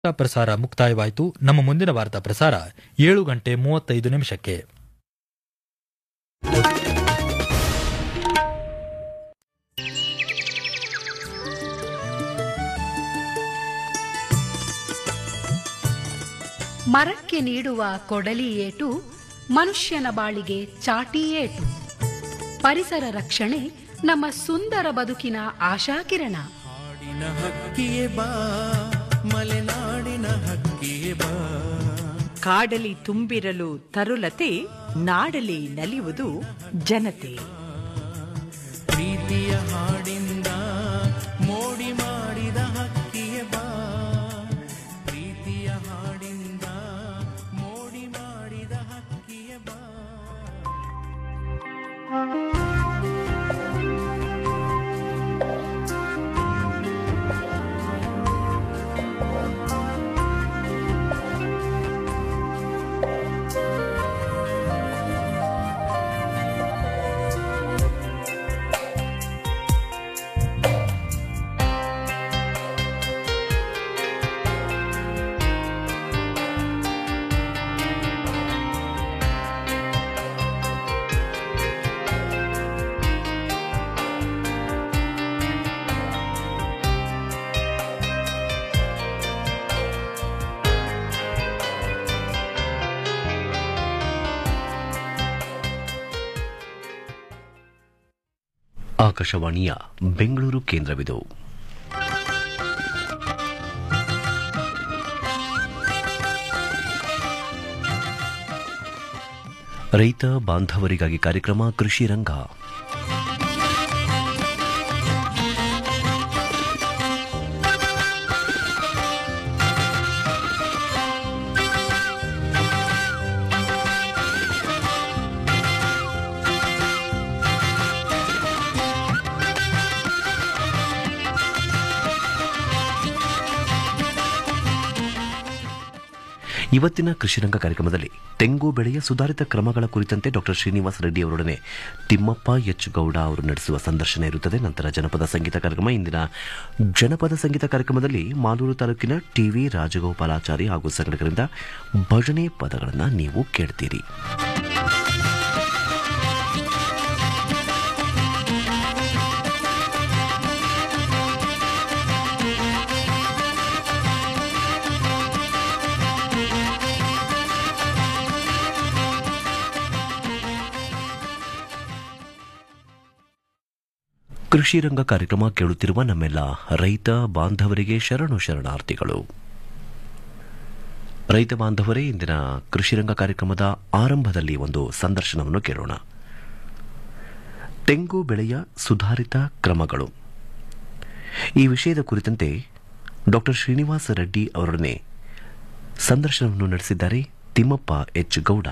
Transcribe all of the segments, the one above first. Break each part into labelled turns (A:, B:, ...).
A: ವಾರ್ತಾ ಪ್ರಸಾರ ಮುಕ್ತಾಯವಾಯಿತು ನಮ್ಮ ಮುಂದಿನ ವಾರ್ತಾ ಪ್ರಸಾರ ಏಳು ಗಂಟೆ ಮೂವತ್ತೈದು ನಿಮಿಷಕ್ಕೆ
B: ಮರಕ್ಕೆ ನೀಡುವ ಕೊಡಲಿ ಏಟು ಮನುಷ್ಯನ ಬಾಳಿಗೆ ಚಾಟಿ ಏಟು ಪರಿಸರ ರಕ್ಷಣೆ ನಮ್ಮ ಸುಂದರ ಬದುಕಿನ ಆಶಾಕಿರಣ
C: ಹಾಡಿನ ಹಕ್ಕಿಯೇ ಬಾ ಮಲೆನಾಡಿನ ಹಕ್ಕಿಯೇ ಬಾ
D: ಕಾಡಲಿ ತುಂಬಿರಲು ತರುಲತೆ ನಾಡಲಿ ನಲಿಯುವುದು ಜನತೆ
C: ಪ್ರೀತಿಯ ಹಾಡಿಂದ ಮೋಡಿ ಮಾಡಿದ ಹಕ್ಕಿಯೇ ಬಾ ಪ್ರೀತಿಯ ಹಾಡಿಂದ ಮೋಡಿ ಮಾಡಿದ ಹಕ್ಕಿಯೇ ಬಾ
E: ಆಕಾಶವಾಣಿಯ ಬೆಂಗಳೂರು ಕೇಂದ್ರವಿದು ರೈತ ಬಾಂಧವರಿಗಾಗಿ ಕಾರ್ಯಕ್ರಮ ಕೃಷಿ ರಂಗ ಇವತ್ತಿನ ಕೃಷಿರಂಗ ಕಾರ್ಯಕ್ರಮದಲ್ಲಿ ತೆಂಗು ಬೆಳೆಯ ಸುಧಾರಿತ ಕ್ರಮಗಳ ಕುರಿತಂತೆ ಡಾಕ್ಟರ್ ಶ್ರೀನಿವಾಸ ರೆಡ್ಡಿ ಅವರೊಡನೆ ತಿಮ್ಮಪ್ಪ ಎಚ್ ಗೌಡ ಅವರು ನಡೆಸುವ ಸಂದರ್ಶನ ಇರುತ್ತದೆ ನಂತರ ಜನಪದ ಸಂಗೀತ ಕಾರ್ಯಕ್ರಮ ಇಂದಿನ ಜನಪದ ಸಂಗೀತ ಕಾರ್ಯಕ್ರಮದಲ್ಲಿ ಮಾಲೂರು ತಾಲೂಕಿನ ಟಿವಿ ರಾಜಗೋಪಾಲಾಚಾರಿ ಹಾಗೂ ಸಂಘಟಕರಿಂದ ಭಜನೆ ಪದಗಳನ್ನು ನೀವು ಕೇಳ್ತೀರಿ ಕೃಷಿ ರಂಗ ಕಾರ್ಯಕ್ರಮ ಕೇಳುತ್ತಿರುವ ನಮ್ಮೆಲ್ಲ ರೈತ ಬಾಂಧವರಿಗೆ ಶರಣು ಶರಣಾರ್ಥಿಗಳು ರೈತ ಬಾಂಧವರೇ ಇಂದಿನ ಕೃಷಿ ರಂಗ ಕಾರ್ಯಕ್ರಮದ ಆರಂಭದಲ್ಲಿ ಒಂದು ಸಂದರ್ಶನವನ್ನು ಕೇಳೋಣ ತೆಂಗು ಬೆಳೆಯ ಸುಧಾರಿತ ಕ್ರಮಗಳು ಈ ವಿಷಯದ ಕುರಿತಂತೆ ಡಾಕ್ಟರ್ ಶ್ರೀನಿವಾಸ ರೆಡ್ಡಿ ಅವರೊಡನೆ ಸಂದರ್ಶನವನ್ನು ನಡೆಸಿದ್ದಾರೆ ತಿಮ್ಮಪ್ಪ ಎಚ್ ಗೌಡ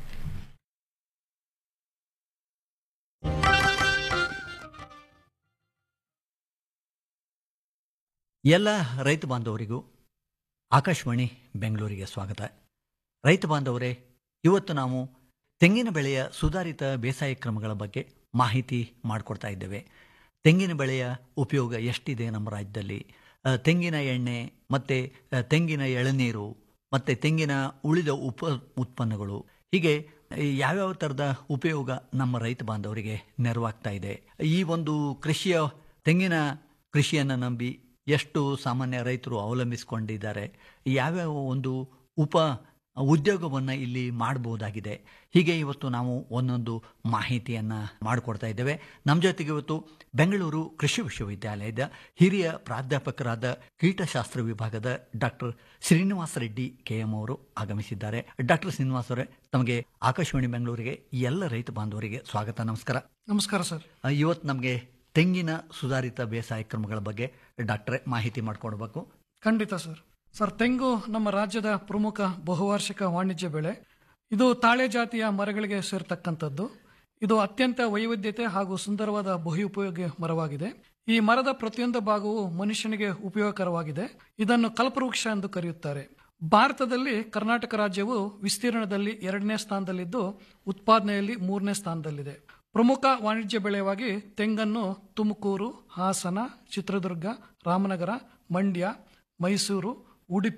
F: ಎಲ್ಲ ರೈತ ಬಾಂಧವರಿಗೂ ಆಕಾಶವಾಣಿ ಬೆಂಗಳೂರಿಗೆ ಸ್ವಾಗತ ರೈತ ಬಾಂಧವರೇ ಇವತ್ತು ನಾವು ತೆಂಗಿನ ಬೆಳೆಯ ಸುಧಾರಿತ ಬೇಸಾಯ ಕ್ರಮಗಳ ಬಗ್ಗೆ ಮಾಹಿತಿ ಮಾಡಿಕೊಡ್ತಾ ಇದ್ದೇವೆ ತೆಂಗಿನ ಬೆಳೆಯ ಉಪಯೋಗ ಎಷ್ಟಿದೆ ನಮ್ಮ ರಾಜ್ಯದಲ್ಲಿ ಆ, ತೆಂಗಿನ ಎಣ್ಣೆ ಮತ್ತು ತೆಂಗಿನ ಎಳನೀರು ಮತ್ತು ತೆಂಗಿನ ಉಳಿದ ಉಪ ಉತ್ಪನ್ನಗಳು ಹೀಗೆ ಯಾವ್ಯಾವ ಥರದ ಉಪಯೋಗ ನಮ್ಮ ರೈತ ಬಾಂಧವರಿಗೆ ನೆರವಾಗ್ತಾ ಇದೆ ಈ ಒಂದು ಕೃಷಿಯ ತೆಂಗಿನ ಕೃಷಿಯನ್ನು ನಂಬಿ ಎಷ್ಟು ಸಾಮಾನ್ಯ ರೈತರು ಅವಲಂಬಿಸಿಕೊಂಡಿದ್ದಾರೆ ಯಾವ್ಯಾವ ಒಂದು ಉಪ ಉದ್ಯೋಗವನ್ನು ಇಲ್ಲಿ ಮಾಡಬಹುದಾಗಿದೆ ಹೀಗೆ ಇವತ್ತು ನಾವು ಒಂದೊಂದು ಮಾಹಿತಿಯನ್ನು ಮಾಡಿಕೊಡ್ತಾ ಇದ್ದೇವೆ ನಮ್ಮ ಜೊತೆಗೆ ಇವತ್ತು ಬೆಂಗಳೂರು ಕೃಷಿ ವಿಶ್ವವಿದ್ಯಾಲಯದ ಹಿರಿಯ ಪ್ರಾಧ್ಯಾಪಕರಾದ ಕೀಟಶಾಸ್ತ್ರ ವಿಭಾಗದ doctor Srinivasa Reddy K M ಅವರು ಆಗಮಿಸಿದ್ದಾರೆ ಡಾಕ್ಟರ್ ಶ್ರೀನಿವಾಸ್ ಅವರೇ ತಮಗೆ ಆಕಾಶವಾಣಿ ಬೆಂಗಳೂರಿಗೆ ಎಲ್ಲ ರೈತ ಬಾಂಧವರಿಗೆ ಸ್ವಾಗತ ನಮಸ್ಕಾರ
G: ನಮಸ್ಕಾರ ಸರ್
F: ಆ, ಇವತ್ತು ನಮಗೆ ತೆಂಗಿನ ಸುಧಾರಿತ ಬೇಸಾಯ ಕ್ರಮಗಳ ಬಗ್ಗೆ ಡಾಕ್ಟ್ರೇ ಮಾಹಿತಿ ಮಾಡಿಕೊಡ್ಬೇಕು
G: ಖಂಡಿತ ಸರ್ ಸರ್ ತೆಂಗು ನಮ್ಮ ರಾಜ್ಯದ ಪ್ರಮುಖ ಬಹುವಾರ್ಷಿಕ ವಾಣಿಜ್ಯ ಬೆಳೆ ಇದು ತಾಳೆ ಜಾತಿಯ ಮರಗಳಿಗೆ ಸೇರ್ತಕ್ಕಂಥದ್ದು ಇದು ಅತ್ಯಂತ ವೈವಿಧ್ಯತೆ ಹಾಗೂ ಸುಂದರವಾದ ಬಹುಪಯೋಗಿ ಮರವಾಗಿದೆ ಈ ಮರದ ಪ್ರತಿಯೊಂದು ಭಾಗವು ಮನುಷ್ಯನಿಗೆ ಉಪಯೋಗಕರವಾಗಿದೆ ಇದನ್ನು ಕಲ್ಪವೃಕ್ಷ ಎಂದು ಕರೆಯುತ್ತಾರೆ ಭಾರತದಲ್ಲಿ ಕರ್ನಾಟಕ ರಾಜ್ಯವು ವಿಸ್ತೀರ್ಣದಲ್ಲಿ ಎರಡನೇ ಸ್ಥಾನದಲ್ಲಿದ್ದು ಉತ್ಪಾದನೆಯಲ್ಲಿ ಮೂರನೇ ಸ್ಥಾನದಲ್ಲಿದೆ ಪ್ರಮುಖ ವಾಣಿಜ್ಯ ಬೆಳೆಯಾಗಿ ತೆಂಗನ್ನು ತುಮಕೂರು ಹಾಸನ ಚಿತ್ರದುರ್ಗ ರಾಮನಗರ ಮಂಡ್ಯ ಮೈಸೂರು ಉಡುಪಿ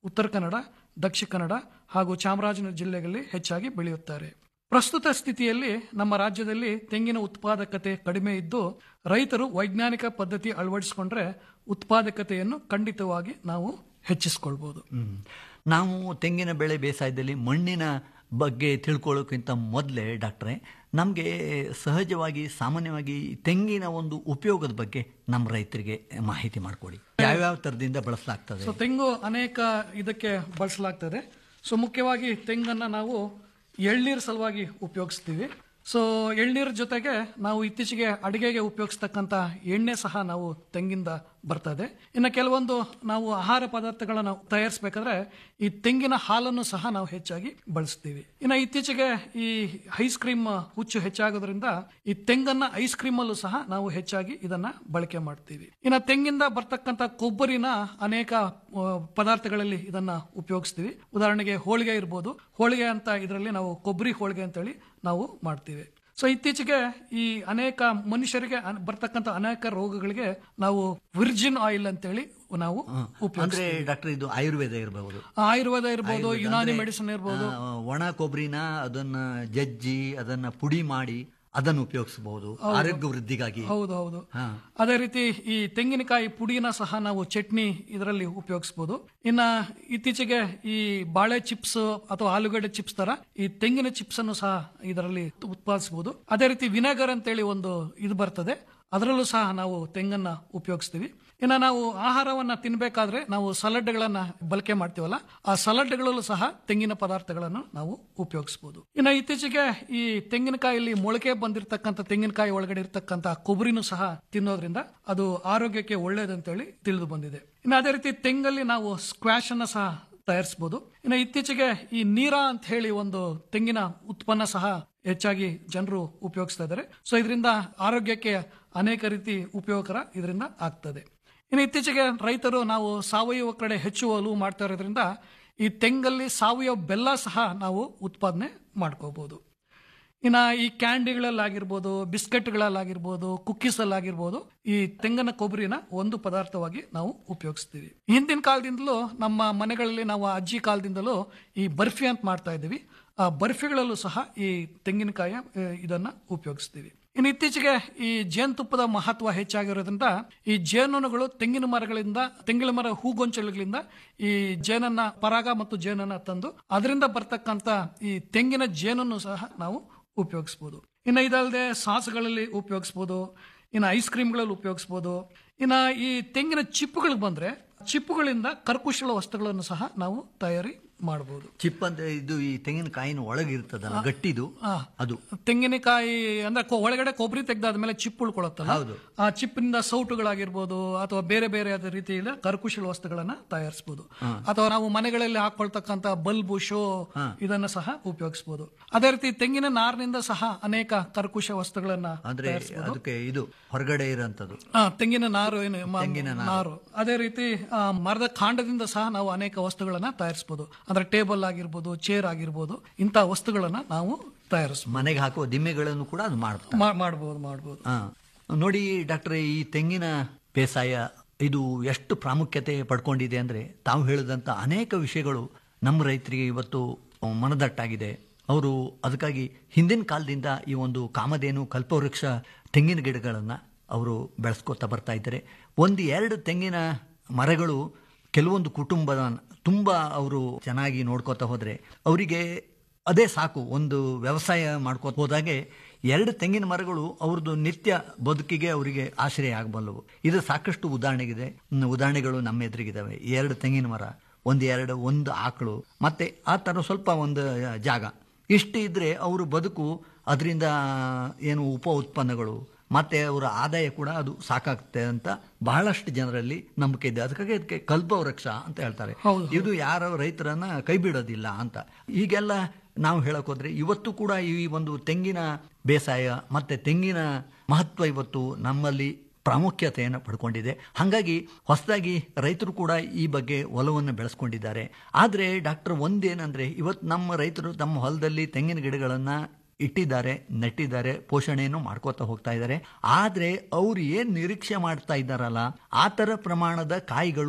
G: ಉತ್ತರ ಕನ್ನಡ ದಕ್ಷಿಣ ಕನ್ನಡ ಹಾಗೂ ಚಾಮರಾಜನಗರ ಜಿಲ್ಲೆಗಳಲ್ಲಿ ಹೆಚ್ಚಾಗಿ ಬೆಳೆಯುತ್ತಾರೆ ಪ್ರಸ್ತುತ ಸ್ಥಿತಿಯಲ್ಲಿ ನಮ್ಮ ರಾಜ್ಯದಲ್ಲಿ ತೆಂಗಿನ ಉತ್ಪಾದಕತೆ ಕಡಿಮೆ ಇದ್ದು ರೈತರು ವೈಜ್ಞಾನಿಕ ಪದ್ಧತಿ ಅಳವಡಿಸಿಕೊಂಡ್ರೆ ಉತ್ಪಾದಕತೆಯನ್ನು ಖಂಡಿತವಾಗಿ ನಾವು ಹೆಚ್ಚಿಸಿಕೊಳ್ಬಹುದು
F: ಹ್ಮ್. ನಾವು ತೆಂಗಿನ ಬೆಳೆ ಬೇಸಾಯದಲ್ಲಿ ಮಣ್ಣಿನ ಬಗ್ಗೆ ತಿಳ್ಕೊಳ್ಳೋಕ್ಕಿಂತ ಮೊದಲೇ ಡಾಕ್ಟ್ರೆ ನಮಗೆ ಸಹಜವಾಗಿ ಸಾಮಾನ್ಯವಾಗಿ ತೆಂಗಿನ ಒಂದು ಉಪಯೋಗದ ಬಗ್ಗೆ ನಮ್ಮ ರೈತರಿಗೆ ಮಾಹಿತಿ ಮಾಡಿಕೊಡಿ ಯಾವ್ಯಾವ ಥರದಿಂದ ಬಳಸಲಾಗ್ತದೆ
G: ಸೊ ತೆಂಗು ಅನೇಕ ಇದಕ್ಕೆ ಬಳಸಲಾಗ್ತದೆ ಸೊ ಮುಖ್ಯವಾಗಿ ತೆಂಗನ್ನ ನಾವು ಎಳ್ನೀರು ಸಲುವಾಗಿ ಉಪಯೋಗಿಸ್ತೀವಿ ಸೊ ಎಳ್ನೀರ್ ಜೊತೆಗೆ ನಾವು ಇತ್ತೀಚೆಗೆ ಅಡಿಗೆಗೆ ಉಪಯೋಗಿಸ್ತಕ್ಕಂಥ ಎಣ್ಣೆ ಸಹ ನಾವು ತೆಂಗಿಂದ ಬರ್ತದೆ ಇನ್ನು ಕೆಲವೊಂದು ನಾವು ಆಹಾರ ಪದಾರ್ಥಗಳನ್ನು ತಯಾರಿಸಬೇಕಾದ್ರೆ ಈ ತೆಂಗಿನ ಹಾಲನ್ನು ಸಹ ನಾವು ಹೆಚ್ಚಾಗಿ ಬಳಸ್ತೀವಿ ಇನ್ನು ಇತ್ತೀಚೆಗೆ ಈ ಐಸ್ ಕ್ರೀಮ್ ಹುಚ್ಚು ಹೆಚ್ಚಾಗೋದ್ರಿಂದ ಈ ತೆಂಗನ್ನ ಐಸ್ ಕ್ರೀಮ್ ಅಲ್ಲೂ ಸಹ ನಾವು ಹೆಚ್ಚಾಗಿ ಇದನ್ನ ಬಳಕೆ ಮಾಡ್ತೀವಿ ಇನ್ನು ತೆಂಗಿಂದ ಬರ್ತಕ್ಕಂಥ ಕೊಬ್ಬರಿನ ಅನೇಕ ಆ, ಪದಾರ್ಥಗಳಲ್ಲಿ ಇದನ್ನ ಉಪಯೋಗಿಸ್ತೀವಿ ಉದಾಹರಣೆಗೆ ಹೋಳಿಗೆ ಇರ್ಬೋದು ಹೋಳಿಗೆ ಅಂತ ಇದರಲ್ಲಿ ನಾವು ಕೊಬ್ಬರಿ ಹೋಳಿಗೆ ಅಂತೇಳಿ ನಾವು ಮಾಡ್ತೀವಿ ಸೊ ಇತ್ತೀಚೆಗೆ ಈ ಅನೇಕ ಮನುಷ್ಯರಿಗೆ ಅನ್- ಬರ್ತಕ್ಕಂಥ ಅನೇಕ ರೋಗಗಳಿಗೆ ನಾವು ವಿರ್ಜಿನ್ ಆಯಿಲ್ ಅಂತೇಳಿ ನಾವು ಉಪಯೋಗಿಸ್ತೀವಿ
F: ಅಂದ್ರೆ ಡಾಕ್ಟರ್ ಇದು ಆಯುರ್ವೇದ ಇರಬಹುದು
G: ಆಯುರ್ವೇದ ಇರ್ಬೋದು ಯುನಾನಿ ಮೆಡಿಸಿನ್ ಇರ್ಬೋದು
F: ಒಣ ಕೊಬ್ಬರಿನ ಅದನ್ನ ಜಜ್ಜಿ ಅದನ್ನ ಪುಡಿ ಮಾಡಿ ಅದನ್ನು ಉಪಯೋಗಿಸಬಹುದು ಆರೋಗ್ಯ ವೃದ್ಧಿಗಾಗಿ
G: ಹೌದು ಹೌದು
F: ಹಾ.
G: ಅದೇ ರೀತಿ ಈ ತೆಂಗಿನಕಾಯಿ ಪುಡಿನ ಸಹ ನಾವು ಚಟ್ನಿ ಇದರಲ್ಲಿ ಉಪಯೋಗಿಸಬಹುದು ಇನ್ನ ಇತ್ತೀಚೆಗೆ ಈ ಬಾಳೆ ಚಿಪ್ಸ್ ಅಥವಾ ಆಲೂಗಡ್ಡೆ ಚಿಪ್ಸ್ ತರ ಈ ತೆಂಗಿನ ಚಿಪ್ಸ್ ಅನ್ನು ಸಹ ಇದರಲ್ಲಿ ಉತ್ಪಾದಿಸಬಹುದು ಅದೇ ರೀತಿ ವಿನೆಗರ್ ಅಂತೇಳಿ ಒಂದು ಇದು ಬರ್ತದೆ ಅದರಲ್ಲೂ ಸಹ ನಾವು ತೆಂಗನ್ನ ಉಪಯೋಗಿಸ್ತೀವಿ ಇನ್ನು ನಾವು ಆಹಾರವನ್ನ ತಿನ್ಬೇಕಾದ್ರೆ ನಾವು ಸಲಾಡ್ಗಳನ್ನ ಬಳಕೆ ಮಾಡ್ತೀವಲ್ಲ ಆ ಸಲಾಡ್ಗಳಲ್ಲೂ ಸಹ ತೆಂಗಿನ ಪದಾರ್ಥಗಳನ್ನು ನಾವು ಉಪಯೋಗಿಸಬಹುದು ಇನ್ನು ಇತ್ತೀಚೆಗೆ ಈ ತೆಂಗಿನಕಾಯಲ್ಲಿ ಮೊಳಕೆ ಬಂದಿರತಕ್ಕಂಥ ತೆಂಗಿನಕಾಯಿ ಒಳಗಡೆ ಇರತಕ್ಕಂಥ ಕೊಬ್ಬರಿನೂ ಸಹ ತಿನ್ನೋದ್ರಿಂದ ಅದು ಆರೋಗ್ಯಕ್ಕೆ ಒಳ್ಳೇದಂತೇಳಿ ತಿಳಿದು ಬಂದಿದೆ ಇನ್ನು ಅದೇ ರೀತಿ ತೆಂಗಲ್ಲಿ ನಾವು ಸ್ಕ್ವಾಶ್ ಅನ್ನ ಸಹ ತಯಾರಿಸಬಹುದು ಇನ್ನು ಇತ್ತೀಚೆಗೆ ಈ ನೀರಾ ಅಂತ ಹೇಳಿ ಒಂದು ತೆಂಗಿನ ಉತ್ಪನ್ನ ಸಹ ಹೆಚ್ಚಾಗಿ ಜನರು ಉಪಯೋಗಿಸ್ತಾ ಇದ್ದಾರೆ ಸೊ ಇದರಿಂದ ಆರೋಗ್ಯಕ್ಕೆ ಅನೇಕ ರೀತಿ ಉಪಯೋಗಕರ ಇದರಿಂದ ಆಗ್ತದೆ ಇನ್ನು ಇತ್ತೀಚೆಗೆ ರೈತರು ನಾವು ಸಾವಯವ ಕಡೆ ಹೆಚ್ಚು ಒಲವು ಮಾಡ್ತಾ ಇರೋದ್ರಿಂದ ಈ ತೆಂಗಲ್ಲಿ ಸಾವಯವ ಬೆಲ್ಲ ಸಹ ನಾವು ಉತ್ಪಾದನೆ ಮಾಡ್ಕೋಬಹುದು ಇನ್ನ ಈ ಕ್ಯಾಂಡಿಗಳಲ್ಲಾಗಿರ್ಬೋದು ಬಿಸ್ಕೆಟ್ಗಳಲ್ಲಾಗಿರ್ಬೋದು ಕುಕ್ಕೀಸಲ್ಲಾಗಿರ್ಬೋದು ಈ ತೆಂಗಿನ ಕೊಬ್ಬರಿನ ಒಂದು ಪದಾರ್ಥವಾಗಿ ನಾವು ಉಪಯೋಗಿಸ್ತೀವಿ ಹಿಂದಿನ ಕಾಲದಿಂದಲೂ ನಮ್ಮ ಮನೆಗಳಲ್ಲಿ ನಾವು ಅಜ್ಜಿ ಕಾಲದಿಂದಲೂ ಈ ಬರ್ಫಿ ಅಂತ ಮಾಡ್ತಾ ಇದ್ದೀವಿ ಆ ಬರ್ಫಿಗಳಲ್ಲೂ ಸಹ ಈ ತೆಂಗಿನಕಾಯ ಆ, ಇದನ್ನ ಉಪಯೋಗಿಸ್ತೀವಿ ಇನ್ನು ಇತ್ತೀಚೆಗೆ ಈ ಜೇನುತುಪ್ಪದ ಮಹತ್ವ ಹೆಚ್ಚಾಗಿರೋದ್ರಿಂದ ಈ ಜೇನುನೊಣಗಳು ತೆಂಗಿನ ಮರಗಳಿಂದ ತೆಂಗಿನ ಮರ ಹೂಗೊಂಚಲುಗಳಿಂದ ಈ ಜೇನನ್ನ ಪರಾಗ ಮತ್ತು ಜೇನನ್ನ ತಂದು ಅದರಿಂದ ಬರ್ತಕ್ಕಂಥ ಈ ತೆಂಗಿನ ಜೇನನ್ನು ಸಹ ನಾವು ಉಪಯೋಗಿಸ್ಬೋದು ಇನ್ನು ಇದಲ್ಲದೆ ಸಾಸ್ಗಳಲ್ಲಿ ಉಪಯೋಗಿಸ್ಬೋದು ಇನ್ನು ಐಸ್ ಕ್ರೀಮ್ಗಳಲ್ಲಿ ಉಪಯೋಗಿಸ್ಬೋದು ಇನ್ನು ಈ ತೆಂಗಿನ ಚಿಪ್ಪುಗಳಿಗೆ ಬಂದ್ರೆ ಚಿಪ್ಪುಗಳಿಂದ ಕರ್ಕುಶಲ ವಸ್ತುಗಳನ್ನು ಸಹ ನಾವು ತಯಾರಿ ಮಾಡಬಹುದು
F: ಚಿಪ್ ಅಂದ್ರೆ ಇದು ಈ ತೆಂಗಿನಕಾಯಿನ ಒಳಗೆ ಇರ್ತದಲ್ಲ ಗಟ್ಟಿದು
G: ಆ.
F: ಅದು
G: ತೆಂಗಿನಕಾಯಿ ಅಂದ್ರೆ ಕೊ- ಒಳಗಡೆ ಕೊಬ್ಬರಿ ತೆಗೆದಾದ್ಮೇಲೆ ಚಿಪ್ಪು ಉಳ್ಕೊಳತ್ತಲ್ಲ
F: ಹೌದು.
G: ಆ ಚಿಪ್ಪಿನಿಂದ ಸೌಟುಗಳಾಗಿರ್ಬೋದು ಅಥವಾ ಬೇರೆ ಬೇರೆ ಆದ ರೀತಿಯಿಂದ ಕರಕುಶಲ ವಸ್ತುಗಳನ್ನ ತಯಾರಿಸಬಹುದು ಅಥವಾ ನಾವು ಮನೆಗಳಲ್ಲಿ ಹಾಕೊಳ್ತಕ್ಕಂತ ಬಲ್ಬು ಶೋ ಇದನ್ನ ಸಹ ಉಪಯೋಗಿಸಬಹುದು ಅದೇ ರೀತಿ ತೆಂಗಿನ ನಾರಿನಿಂದ ಸಹ ಅನೇಕ ಕರಕುಶ ವಸ್ತುಗಳನ್ನ
F: ಅಂದ್ರೆ ಅದಕ್ಕೆ ಇದು ಹೊರಗಡೆ ಇರೋಂಥದ್ದು
G: ಆ, ತೆಂಗಿನ ನಾರು ಏನು ಮ- ನಾರು ಅದೇ ರೀತಿ ಆ, ಮರದ ಕಾಂಡದಿಂದ ಸಹ ನಾವು ಅನೇಕ ವಸ್ತುಗಳನ್ನ ತಯಾರಿಸಬಹುದು ಅಂದ್ರೆ ಟೇಬಲ್ ಆಗಿರ್ಬೋದು ಚೇರ್ ಆಗಿರ್ಬೋದು ಇಂಥ ವಸ್ತುಗಳನ್ನ ನಾವು ತಯಾರಿಸಬಹುದು
F: ಮನೆಗೆ ಹಾಕುವ ದಿಮ್ಮೆಗಳನ್ನು ಕೂಡ ಅದು ಮಾಡ್ತಾರೆ
G: ಮಾಡಬಹುದು ಮಾಡಬಹುದು
F: ಹಾ. ನೋಡಿ ಡಾಕ್ಟ್ರೆ ಈ ತೆಂಗಿನ ಬೇಸಾಯ ಇದು ಎಷ್ಟು ಪ್ರಾಮುಖ್ಯತೆ ಪಡ್ಕೊಂಡಿದೆ ಅಂದ್ರೆ ತಾವು ಹೇಳಿದಂತ ಅನೇಕ ವಿಷಯಗಳು ನಮ್ಮ ರೈತರಿಗೆ ಇವತ್ತು ಮನದಟ್ಟಾಗಿದೆ ಅವರು ಅದಕ್ಕಾಗಿ ಹಿಂದಿನ ಕಾಲದಿಂದ ಈ ಒಂದು ಕಾಮಧೇನು ಕಲ್ಪವೃಕ್ಷ ತೆಂಗಿನ ಗಿಡಗಳನ್ನು ಅವರು ಬೆಳೆಸ್ಕೊತಾ ಬರ್ತಾ ಇದ್ದಾರೆ ಒಂದು ಎರಡು ತೆಂಗಿನ ಮರಗಳು ಕೆಲವೊಂದು ಕುಟುಂಬದ ತುಂಬ ಅವರು ಚೆನ್ನಾಗಿ ನೋಡ್ಕೋತಾ ಹೋದರೆ ಅವರಿಗೆ ಅದೇ ಸಾಕು ಒಂದು ವ್ಯವಸಾಯ ಮಾಡ್ಕೋತ ಹೋದಾಗೆ ಎರಡು ತೆಂಗಿನ ಮರಗಳು ಅವ್ರದ್ದು ನಿತ್ಯ ಬದುಕಿಗೆ ಅವರಿಗೆ ಆಶ್ರಯ ಆಗಬಲ್ಲವು ಇದು ಸಾಕಷ್ಟು ಉದಾಹರಣೆಗಿದೆ ಹ್ಮ್, ಉದಾಹರಣೆಗಳು ನಮ್ಮ ಎದುರಿಗಿದ್ದಾವೆ ಎರಡು ತೆಂಗಿನ ಮರ ಒಂದು ಎರಡು ಒಂದು ಆಕಳು ಮತ್ತೆ ಆ ಥರ ಸ್ವಲ್ಪ ಒಂದು ಜಾಗ ಇಷ್ಟು ಇದ್ರೆ ಅವ್ರ ಬದುಕು ಅದರಿಂದ ಏನು ಉಪ ಉತ್ಪನ್ನಗಳು ಮತ್ತೆ ಅವರ ಆದಾಯ ಕೂಡ ಅದು ಸಾಕಾಗುತ್ತೆ ಅಂತ ಬಹಳಷ್ಟು ಜನರಲ್ಲಿ ನಂಬಿಕೆ ಇದೆ ಅದಕ್ಕಾಗಿ ಅದಕ್ಕೆ ಕಲ್ಪವೃಕ್ಷ ಅಂತ ಹೇಳ್ತಾರೆ ಇದು ಯಾರ ರೈತರನ್ನ ಕೈ ಬಿಡೋದಿಲ್ಲ ಅಂತ ಹೀಗೆಲ್ಲ ನಾವು ಹೇಳಕ್ ಹೋದ್ರೆ ಇವತ್ತು ಕೂಡ ಈ ಒಂದು ತೆಂಗಿನ ಬೇಸಾಯ ಮತ್ತೆ ತೆಂಗಿನ ಮಹತ್ವ ಇವತ್ತು ನಮ್ಮಲ್ಲಿ ಪ್ರಾಮುಖ್ಯತೆಯನ್ನು ಪಡ್ಕೊಂಡಿದೆ ಹಾಗಾಗಿ ಹೊಸದಾಗಿ ರೈತರು ಕೂಡ ಈ ಬಗ್ಗೆ ಒಲವನ್ನು ಬೆಳೆಸ್ಕೊಂಡಿದ್ದಾರೆ ಆದರೆ ಡಾಕ್ಟರ್ ಒಂದೇನಂದ್ರೆ ಇವತ್ತು ನಮ್ಮ ರೈತರು ತಮ್ಮ ಹೊಲದಲ್ಲಿ ತೆಂಗಿನ ಗಿಡಗಳನ್ನ ಇಟ್ಟಿದ್ದಾರೆ ನೆಟ್ಟಿದ್ದಾರೆ ಪೋಷಣೆಯನ್ನು ಮಾಡ್ಕೋತಾ ಹೋಗ್ತಾ ಇದ್ದಾರೆ ಆದ್ರೆ ಅವ್ರು ಏನ್ ನಿರೀಕ್ಷೆ ಮಾಡ್ತಾ ಇದ್ದಾರಲ್ಲ ಆ ತರ ಪ್ರಮಾಣದ ಕಾಯಿಗಳು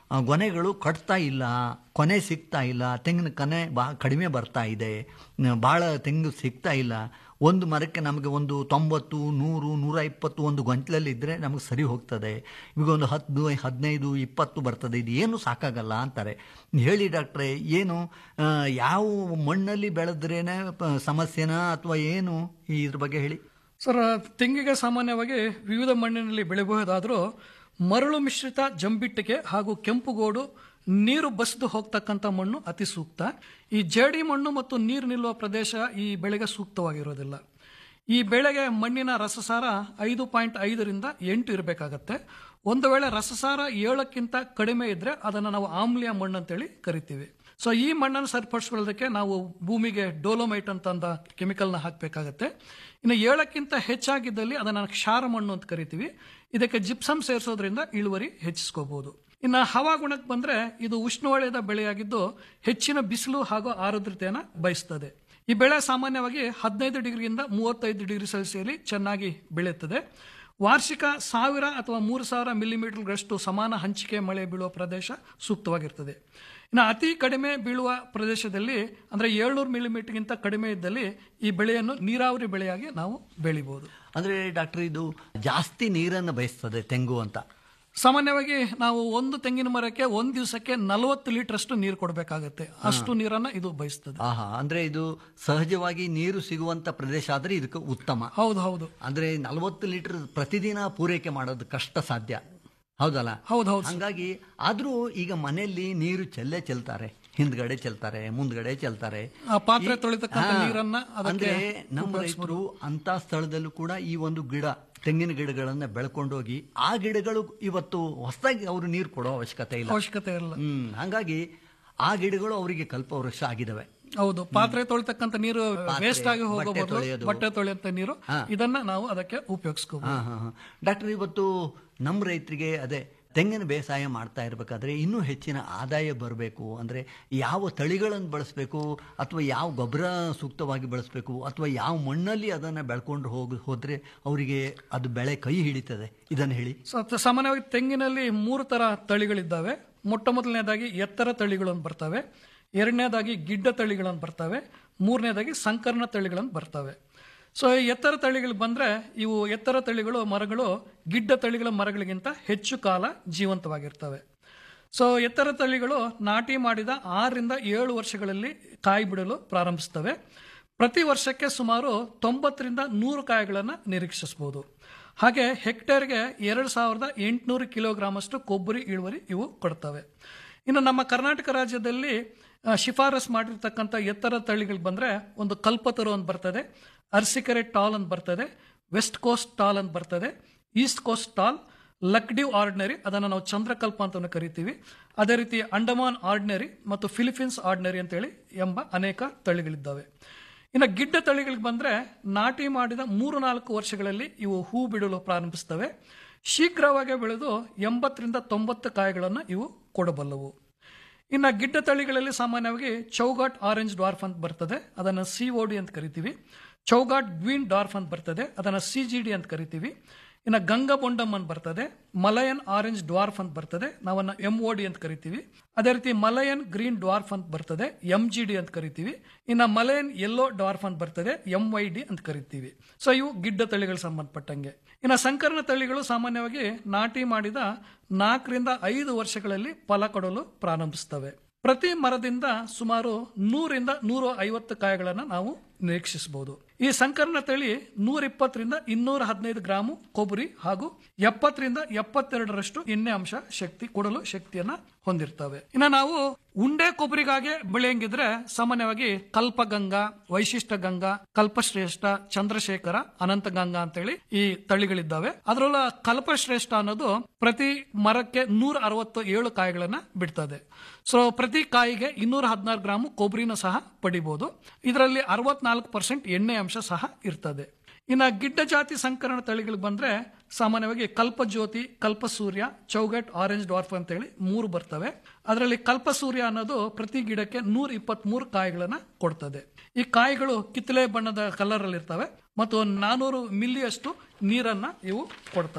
F: ಆ, ಗೊನೆಗಳು ಕಟ್ತಾ ಇಲ್ಲ ಕೊನೆ ಸಿಗ್ತಾ ಇಲ್ಲ ತೆಂಗಿನ ಕೊನೆ ಬಾ ಕಡಿಮೆ ಬರ್ತಾ ಇದೆ ನ- ಭಾಳ ತೆಂಗು ಸಿಗ್ತಾ ಇಲ್ಲ ಒಂದು ಮರಕ್ಕೆ ನಮಗೆ ಒಂದು ತೊಂಬತ್ತು ನೂರು ನೂರ ಇಪ್ಪತ್ತು ಒಂದು ಗೊಂಚಲಲ್ಲಿ ಇದ್ದರೆ ನಮಗೆ ಸರಿ ಹೋಗ್ತದೆ ಈಗ ಒಂದು ಹತ್ತು ಹದಿನೈದು ಇಪ್ಪತ್ತು ಬರ್ತದೆ ಇದು ಏನು ಸಾಕಾಗಲ್ಲ ಅಂತಾರೆ ಹೇಳಿ ಡಾಕ್ಟ್ರೆ ಏನು ಆ, ಯಾವ ಮಣ್ಣಲ್ಲಿ ಬೆಳೆದ್ರೇನೆ ಪ- ಸಮಸ್ಯೆನಾ ಅಥವಾ ಏನು ಈ ಇದ್ರ ಬಗ್ಗೆ ಹೇಳಿ
G: ಸರ್ ತೆಂಗಿಗೆ ಸಾಮಾನ್ಯವಾಗಿ ವಿವಿಧ ಮಣ್ಣಿನಲ್ಲಿ ಬೆಳೆಯಬಹುದಾದರೂ ಮರಳು ಮಿಶ್ರಿತ ಜಂಬಿಟ್ಟಿಗೆ ಹಾಗೂ ಕೆಂಪುಗೋಡು ನೀರು ಬಸಿದು ಹೋಗ್ತಕ್ಕಂಥ ಮಣ್ಣು ಅತಿ ಸೂಕ್ತ ಈ ಜೇಡಿ ಮಣ್ಣು ಮತ್ತು ನೀರು ನಿಲ್ಲುವ ಪ್ರದೇಶ ಈ ಬೆಳೆಗೆ ಸೂಕ್ತವಾಗಿರೋದಿಲ್ಲ ಈ ಬೆಳೆಗೆ ಮಣ್ಣಿನ ರಸಸಾರ ಐದು ಪಾಯಿಂಟ್ ಐದರಿಂದ ಎಂಟು ಇರಬೇಕಾಗತ್ತೆ ಒಂದು ವೇಳೆ ರಸಸಾರ ಏಳಕ್ಕಿಂತ ಕಡಿಮೆ ಇದ್ರೆ ಅದನ್ನು ನಾವು ಆಮ್ಲೀಯ ಮಣ್ಣು ಅಂತೇಳಿ ಕರಿತೀವಿ ಸೊ ಈ ಮಣ್ಣನ್ನು ಸರಿಪಡಿಸ್ಕೊಳ್ಳೋದಕ್ಕೆ ನಾವು ಭೂಮಿಗೆ ಡೋಲೋಮೈಟ್ ಅಂತಂದ ಕೆಮಿಕಲ್ನ ಹಾಕಬೇಕಾಗತ್ತೆ ಇನ್ನು ಏಳಕ್ಕಿಂತ ಹೆಚ್ಚಾಗಿದ್ದಲ್ಲಿ ಅದನ್ನು ಕ್ಷಾರ ಮಣ್ಣು ಅಂತ ಕರಿತೀವಿ ಇದಕ್ಕೆ ಜಿಪ್ಸಮ್ ಸೇರಿಸೋದ್ರಿಂದ ಇಳುವರಿ ಹೆಚ್ಚಿಸ್ಕೋಬಹುದು ಇನ್ನು ಹವಾಗುಣಕ್ಕೆ ಬಂದ್ರೆ ಇದು ಉಷ್ಣವಲಯದ ಬೆಳೆಯಾಗಿದ್ದು ಹೆಚ್ಚಿನ ಬಿಸಿಲು ಹಾಗೂ ಆರ್ದ್ರತೆಯನ್ನು ಬಯಸ್ತದೆ ಈ ಬೆಳೆ ಸಾಮಾನ್ಯವಾಗಿ ಹದಿನೈದು ಡಿಗ್ರಿಯಿಂದ ಮೂವತ್ತೈದು ಡಿಗ್ರಿ ಸೆಲ್ಸಿಯಲ್ಲಿ ಚೆನ್ನಾಗಿ ಬೆಳೆಯುತ್ತದೆ ವಾರ್ಷಿಕ ಸಾವಿರ ಅಥವಾ ಮೂರು ಸಾವಿರ ಮಿಲಿಮೀಟರ್ಗಳಷ್ಟು ಸಮಾನ ಹಂಚಿಕೆ ಮಳೆ ಬೀಳುವ ಪ್ರದೇಶ ಸೂಕ್ತವಾಗಿರ್ತದೆ ಇನ್ನು ಅತಿ ಕಡಿಮೆ ಬೀಳುವ ಪ್ರದೇಶದಲ್ಲಿ ಅಂದರೆ ಏಳ್ನೂರು ಮಿಲಿಮೀಟರ್ಗಿಂತ ಕಡಿಮೆ ಇದ್ದಲ್ಲಿ ಈ ಬೆಳೆಯನ್ನು ನೀರಾವರಿ ಬೆಳೆಯಾಗಿ ನಾವು ಬೆಳಿಬಹುದು
F: ಅಂದರೆ ಡಾಕ್ಟರ್ ಇದು ಜಾಸ್ತಿ ನೀರನ್ನು ಬಯಸ್ತದೆ ತೆಂಗು ಅಂತ
G: ಸಾಮಾನ್ಯವಾಗಿ ನಾವು ಒಂದು ತೆಂಗಿನ ಮರಕ್ಕೆ ಒಂದು ದಿವಸಕ್ಕೆ ನಲವತ್ತು ಲೀಟರ್ ಅಷ್ಟು ನೀರು ಕೊಡಬೇಕಾಗತ್ತೆ ಅಷ್ಟು ನೀರನ್ನ ಇದು ಬಯಸ್ತದೆ
F: ಆಹಾ ಅಂದ್ರೆ ಇದು ಸಹಜವಾಗಿ ನೀರು ಸಿಗುವಂತ ಪ್ರದೇಶ ಆದ್ರೆ ಇದಕ್ಕೆ ಉತ್ತಮ
G: ಹೌದು ಹೌದು
F: ಅಂದ್ರೆ ನಲವತ್ತು ಲೀಟರ್ ಪ್ರತಿದಿನ ಪೂರೈಕೆ ಮಾಡೋದು ಕಷ್ಟ ಸಾಧ್ಯ ಹೌದಲ್ಲ
G: ಹೌದು ಹೌದು
F: ಹಂಗಾಗಿ ಆದ್ರೂ ಈಗ ಮನೆಯಲ್ಲಿ ನೀರು ಚೆಲ್ಲೇ ಚೆಲ್ತಾರೆ ಹಿಂದ್ಗಡೆ ಚೆಲ್ತಾರೆ ಮುಂದ್ಗಡೆ ಚೆಲ್ತಾರೆ
G: ಆ ಪಾತ್ರೆ
F: ಈ-
G: ತೊಳಿತಕ್ಕಂಥ
F: ಹಾ,
G: ನೀರನ್ನ ಅದಕ್ಕೆ
F: ಅಂದ್ರೆ ನಮ್ಮ ರೈತರು ಅಂತ ಸ್ಥಳದಲ್ಲೂ ಕೂಡ ಈ ಒಂದು ಗಿಡ ತೆಂಗಿನ ಗಿಡಗಳನ್ನ ಬೆಳ್ಕೊಂಡೋಗಿ ಆ ಗಿಡಗಳು ಇವತ್ತು ಹೊಸದಾಗಿ ಅವರು ನೀರು ಕೊಡೋ ಅವಶ್ಯಕತೆ ಇಲ್ಲ
G: ಅವಶ್ಯಕತೆ ಇರಲ್ಲ
F: ಹ್ಮ್ ಹಂಗಾಗಿ ಆ ಗಿಡಗಳು ಅವರಿಗೆ ಕಲ್ಪವೃಕ್ಷ ಆಗಿದವೆ
G: ಹೌದು ಪಾತ್ರೆ ತೊಳಿತಕ್ಕಂಥ ನೀರು
F: ಪಾತ್ರೆ,
G: ವೇಸ್ಟ್ ಆಗಿ ಹೋಗೋ
F: ಬಟ್ಟೆ
G: ಬದಲು
F: ತೊಳೆಯೋದು.
G: ಬಟ್ಟೆ ತೊಳೆಯಂತ ನೀರು ಇದನ್ನ ನಾವು ಅದಕ್ಕೆ ಉಪಯೋಗಿಸ್ಕೋಬಹುದು
F: ಹಾ ಹಾ ಹಾ ಡಾಕ್ಟರ್ ಇವತ್ತು ನಮ್ಮ ರೈತರಿಗೆ ಅದೇ ತೆಂಗಿನ ಬೇಸಾಯ ಮಾಡ್ತಾ ಇರಬೇಕಾದ್ರೆ ಇನ್ನೂ ಹೆಚ್ಚಿನ ಆದಾಯ ಬರಬೇಕು ಅಂದರೆ ಯಾವ ತಳಿಗಳನ್ನು ಬಳಸಬೇಕು ಅಥವಾ ಯಾವ ಗೊಬ್ಬರ ಸೂಕ್ತವಾಗಿ ಬಳಸಬೇಕು ಅಥವಾ ಯಾವ ಮಣ್ಣಲ್ಲಿ ಅದನ್ನು ಬೆಳ್ಕೊಂಡು ಹೋಗಿ ಹೋದರೆ ಅವರಿಗೆ ಅದು ಬೆಳೆ ಕೈ ಹಿಡಿತದೆ ಇದನ್ನು ಹೇಳಿ
G: ಸೊ ಸಾಮಾನ್ಯವಾಗಿ ತೆಂಗಿನಲ್ಲಿ ಮೂರು ತರ ತಳಿಗಳಿದ್ದಾವೆ ಮೊಟ್ಟ ಮೊದಲನೇದಾಗಿ ಎತ್ತರ ತಳಿಗಳನ್ನು ಬರ್ತವೆ ಎರಡನೇದಾಗಿ ಗಿಡ್ಡ ತಳಿಗಳನ್ನು ಬರ್ತವೆ ಮೂರನೇದಾಗಿ ಸಂಕರ್ಣ ತಳಿಗಳನ್ನು ಬರ್ತವೆ ಸೊ ಈ ಎತ್ತರ ತಳಿಗಳು ಬಂದ್ರೆ ಇವು ಎತ್ತರ ತಳಿಗಳು ಮರಗಳು ಗಿಡ್ಡ ತಳಿಗಳ ಮರಗಳಿಗಿಂತ ಹೆಚ್ಚು ಕಾಲ ಜೀವಂತವಾಗಿರ್ತವೆ ಸೊ ಎತ್ತರ ತಳಿಗಳು ನಾಟಿ ಮಾಡಿದ ಆರರಿಂದ ಏಳು ವರ್ಷಗಳಲ್ಲಿ ಕಾಯಿ ಬಿಡಲು ಪ್ರಾರಂಭಿಸ್ತವೆ ಪ್ರತಿ ವರ್ಷಕ್ಕೆ ಸುಮಾರು ತೊಂಬತ್ತರಿಂದ ನೂರು ಕಾಯಿಗಳನ್ನು ನಿರೀಕ್ಷಿಸಬಹುದು ಹಾಗೆ ಹೆಕ್ಟೇರ್ಗೆ ಎರಡು ಸಾವಿರದ ಎಂಟುನೂರು ಕಿಲೋಗ್ರಾಮ್ ಅಷ್ಟು ಕೊಬ್ಬರಿ ಇಳುವರಿ ಇವು ಕೊಡ್ತವೆ ಇನ್ನು ನಮ್ಮ ಕರ್ನಾಟಕ ರಾಜ್ಯದಲ್ಲಿ ಆ, ಶಿಫಾರಸ್ ಮಾಡಿರ್ತಕ್ಕಂಥ ಎತ್ತರ ತಳಿಗಳು ಬಂದ್ರೆ ಒಂದು ಕಲ್ಪತರು ಅಂತ ಬರ್ತದೆ ಅರ್ಸಿಕೆರೆ ಟಾಲ್ ಅಂತ ಬರ್ತದೆ ವೆಸ್ಟ್ ಕೋಸ್ಟ್ ಟಾಲ್ ಅಂತ ಬರ್ತದೆ east coast tall Laccadive ordinary ಅದನ್ನು ನಾವು ಚಂದ್ರಕಲ್ಪ ಅಂತ ಕರಿತೀವಿ ಅದೇ ರೀತಿ ಅಂಡಮಾನ್ ಆರ್ಡಿನರಿ ಮತ್ತು ಫಿಲಿಪೀನ್ಸ್ ಆರ್ಡಿನರಿ ಅಂತೇಳಿ ಎಂಬ ಅನೇಕ ತಳಿಗಳಿದ್ದಾವೆ ಇನ್ನು ಗಿಡ್ಡ ತಳಿಗಳಿಗೆ ಬಂದ್ರೆ ನಾಟಿ ಮಾಡಿದ ಮೂರು ನಾಲ್ಕು ವರ್ಷಗಳಲ್ಲಿ ಇವು ಹೂ ಬಿಡಲು ಪ್ರಾರಂಭಿಸ್ತವೆ ಶೀಘ್ರವಾಗಿ ಬೆಳೆದು ಎಂಬತ್ತರಿಂದ ತೊಂಬತ್ತು ಕಾಯಿಗಳನ್ನು ಇವು ಕೊಡಬಲ್ಲವು ಇನ್ನು ಗಿಡ್ಡ ತಳಿಗಳಲ್ಲಿ ಸಾಮಾನ್ಯವಾಗಿ ಚೌಗಾಟ್ ಆರೆಂಜ್ ಡಾರ್ಫ್ ಅಂತ ಬರ್ತದೆ ಅದನ್ನು ಸಿ ಒ ಡಿ ಅಂತ ಕರಿತೀವಿ ಚೌಗಾಟ್ ಗ್ವೀನ್ ಡಾರ್ಫ್ ಅಂತ ಬರ್ತದೆ ಅದನ್ನು ಸಿ ಜಿ ಡಿ ಅಂತ ಕರಿತೀವಿ ಇನ್ನು ಗಂಗಬೊಂಡಮ್ ಅಂತ ಬರ್ತದೆ ಮಲಯನ್ ಆರೆಂಜ್ ಡ್ವಾರ್ಫ್ ಅಂತ ಬರ್ತದೆ ನಾವನ್ನ ಎಂ ಒ ಡಿ ಅಂತ ಕರಿತೀವಿ ಅದೇ ರೀತಿ ಮಲಯನ್ ಗ್ರೀನ್ ಡ್ವಾರ್ಫ್ ಅಂತ ಬರ್ತದೆ ಎಂ ಜಿ ಡಿ ಅಂತ ಕರಿತೀವಿ ಇನ್ನು ಮಲಯನ್ ಯೆಲ್ಲೋ ಡಾರ್ಫ್ ಅಂತ ಬರ್ತದೆ ಎಂ ವೈ ಡಿ ಅಂತ ಕರಿತೀವಿ ಸೊ ಇವು ಗಿಡ್ಡ ತಳಿಗಳು ಸಂಬಂಧಪಟ್ಟಂಗೆ ಇನ್ನು ಸಂಕರಣ ತಳಿಗಳು ಸಾಮಾನ್ಯವಾಗಿ ನಾಟಿ ಮಾಡಿದ ನಾಲ್ಕರಿಂದ ಐದು ವರ್ಷಗಳಲ್ಲಿ ಫಲ ಕೊಡಲು ಪ್ರಾರಂಭಿಸ್ತವೆ ಪ್ರತಿ ಮರದಿಂದ ಸುಮಾರು ನೂರಿಂದ ನೂರ ಐವತ್ತು ಕಾಯಿಗಳನ್ನು ನಾವು ನಿರೀಕ್ಷಿಸಬಹುದು ಈ ಸಂಕರಣ ತಳಿ ನೂರ ಇಪ್ಪತ್ತರಿಂದ ಇನ್ನೂರ ಹದಿನೈದು ಗ್ರಾಮು ಕೊಬ್ಬರಿ ಹಾಗೂ ಎಪ್ಪತ್ತರಿಂದ ಎಪ್ಪತ್ತೆರಡರಷ್ಟು ಎಣ್ಣೆ ಅಂಶ ಶಕ್ತಿ ಕೊಡಲು ಶಕ್ತಿಯನ್ನ ಹೊಂದಿರ್ತವೆ ಇನ್ನು ನಾವು ಉಂಡೆ ಕೊಬ್ಬರಿಗಾಗಿ ಬೆಳೆಯಂಗಿದ್ರೆ ಸಾಮಾನ್ಯವಾಗಿ ಕಲ್ಪಗಂಗಾ ವೈಶಿಷ್ಟ್ಯ ಗಂಗಾ ಕಲ್ಪಶ್ರೇಷ್ಠ ಚಂದ್ರಶೇಖರ ಅನಂತ ಗಂಗಾ ಅಂತೇಳಿ ಈ ತಳಿಗಳಿದ್ದಾವೆ ಅದರಲ್ಲ ಕಲ್ಪಶ್ರೇಷ್ಠ ಅನ್ನೋದು ಪ್ರತಿ ಮರಕ್ಕೆ ನೂರ ಅರವತ್ತು ಏಳು ಕಾಯಿಗಳನ್ನ ಬಿಡ್ತದೆ ಸೊ ಪ್ರತಿ ಕಾಯಿಗೆ ಇನ್ನೂರ ಹದಿನಾರು ಗ್ರಾಮ್ ಕೊಬ್ಬರಿನ ಸಹ ಪಡಿಬಹುದು ಇದರಲ್ಲಿ ಅರವತ್ನಾಲ್ಕು ಪರ್ಸೆಂಟ್ ಎಣ್ಣೆ ಅಂಶ ಸಹ ಇರ್ತದೆ ಇನ್ನು ಗಿಡ್ಡ ಜಾತಿ ಸಂಕರಣ ತಳಿಗಳು ಬಂದ್ರೆ ಸಾಮಾನ್ಯವಾಗಿ ಕಲ್ಪಜ್ಯೋತಿ ಕಲ್ಪಸೂರ್ಯ ಚೌಗಟ್ ಆರೆಂಜ್ ಡಾರ್ಫ್ ಅಂತೇಳಿ ಮೂರು ಬರ್ತವೆ ಅದರಲ್ಲಿ ಕಲ್ಪಸೂರ್ಯ ಅನ್ನೋದು ಪ್ರತಿ ಗಿಡಕ್ಕೆ ನೂರ ಇಪ್ಪತ್ಮೂರು ಕಾಯಿಗಳನ್ನ ಕೊಡ್ತದೆ ಈ ಕಾಯಿಗಳು ಕಿತ್ತಳೆ ಬಣ್ಣದ ಕಲರ್ ಅಲ್ಲಿ ಇರ್ತವೆ ಮತ್ತು ನಾನೂರು ಮಿಲ್ಲಿಯಷ್ಟು ನೀರನ್ನ ಇವು ಕೊಡ್ತವೆ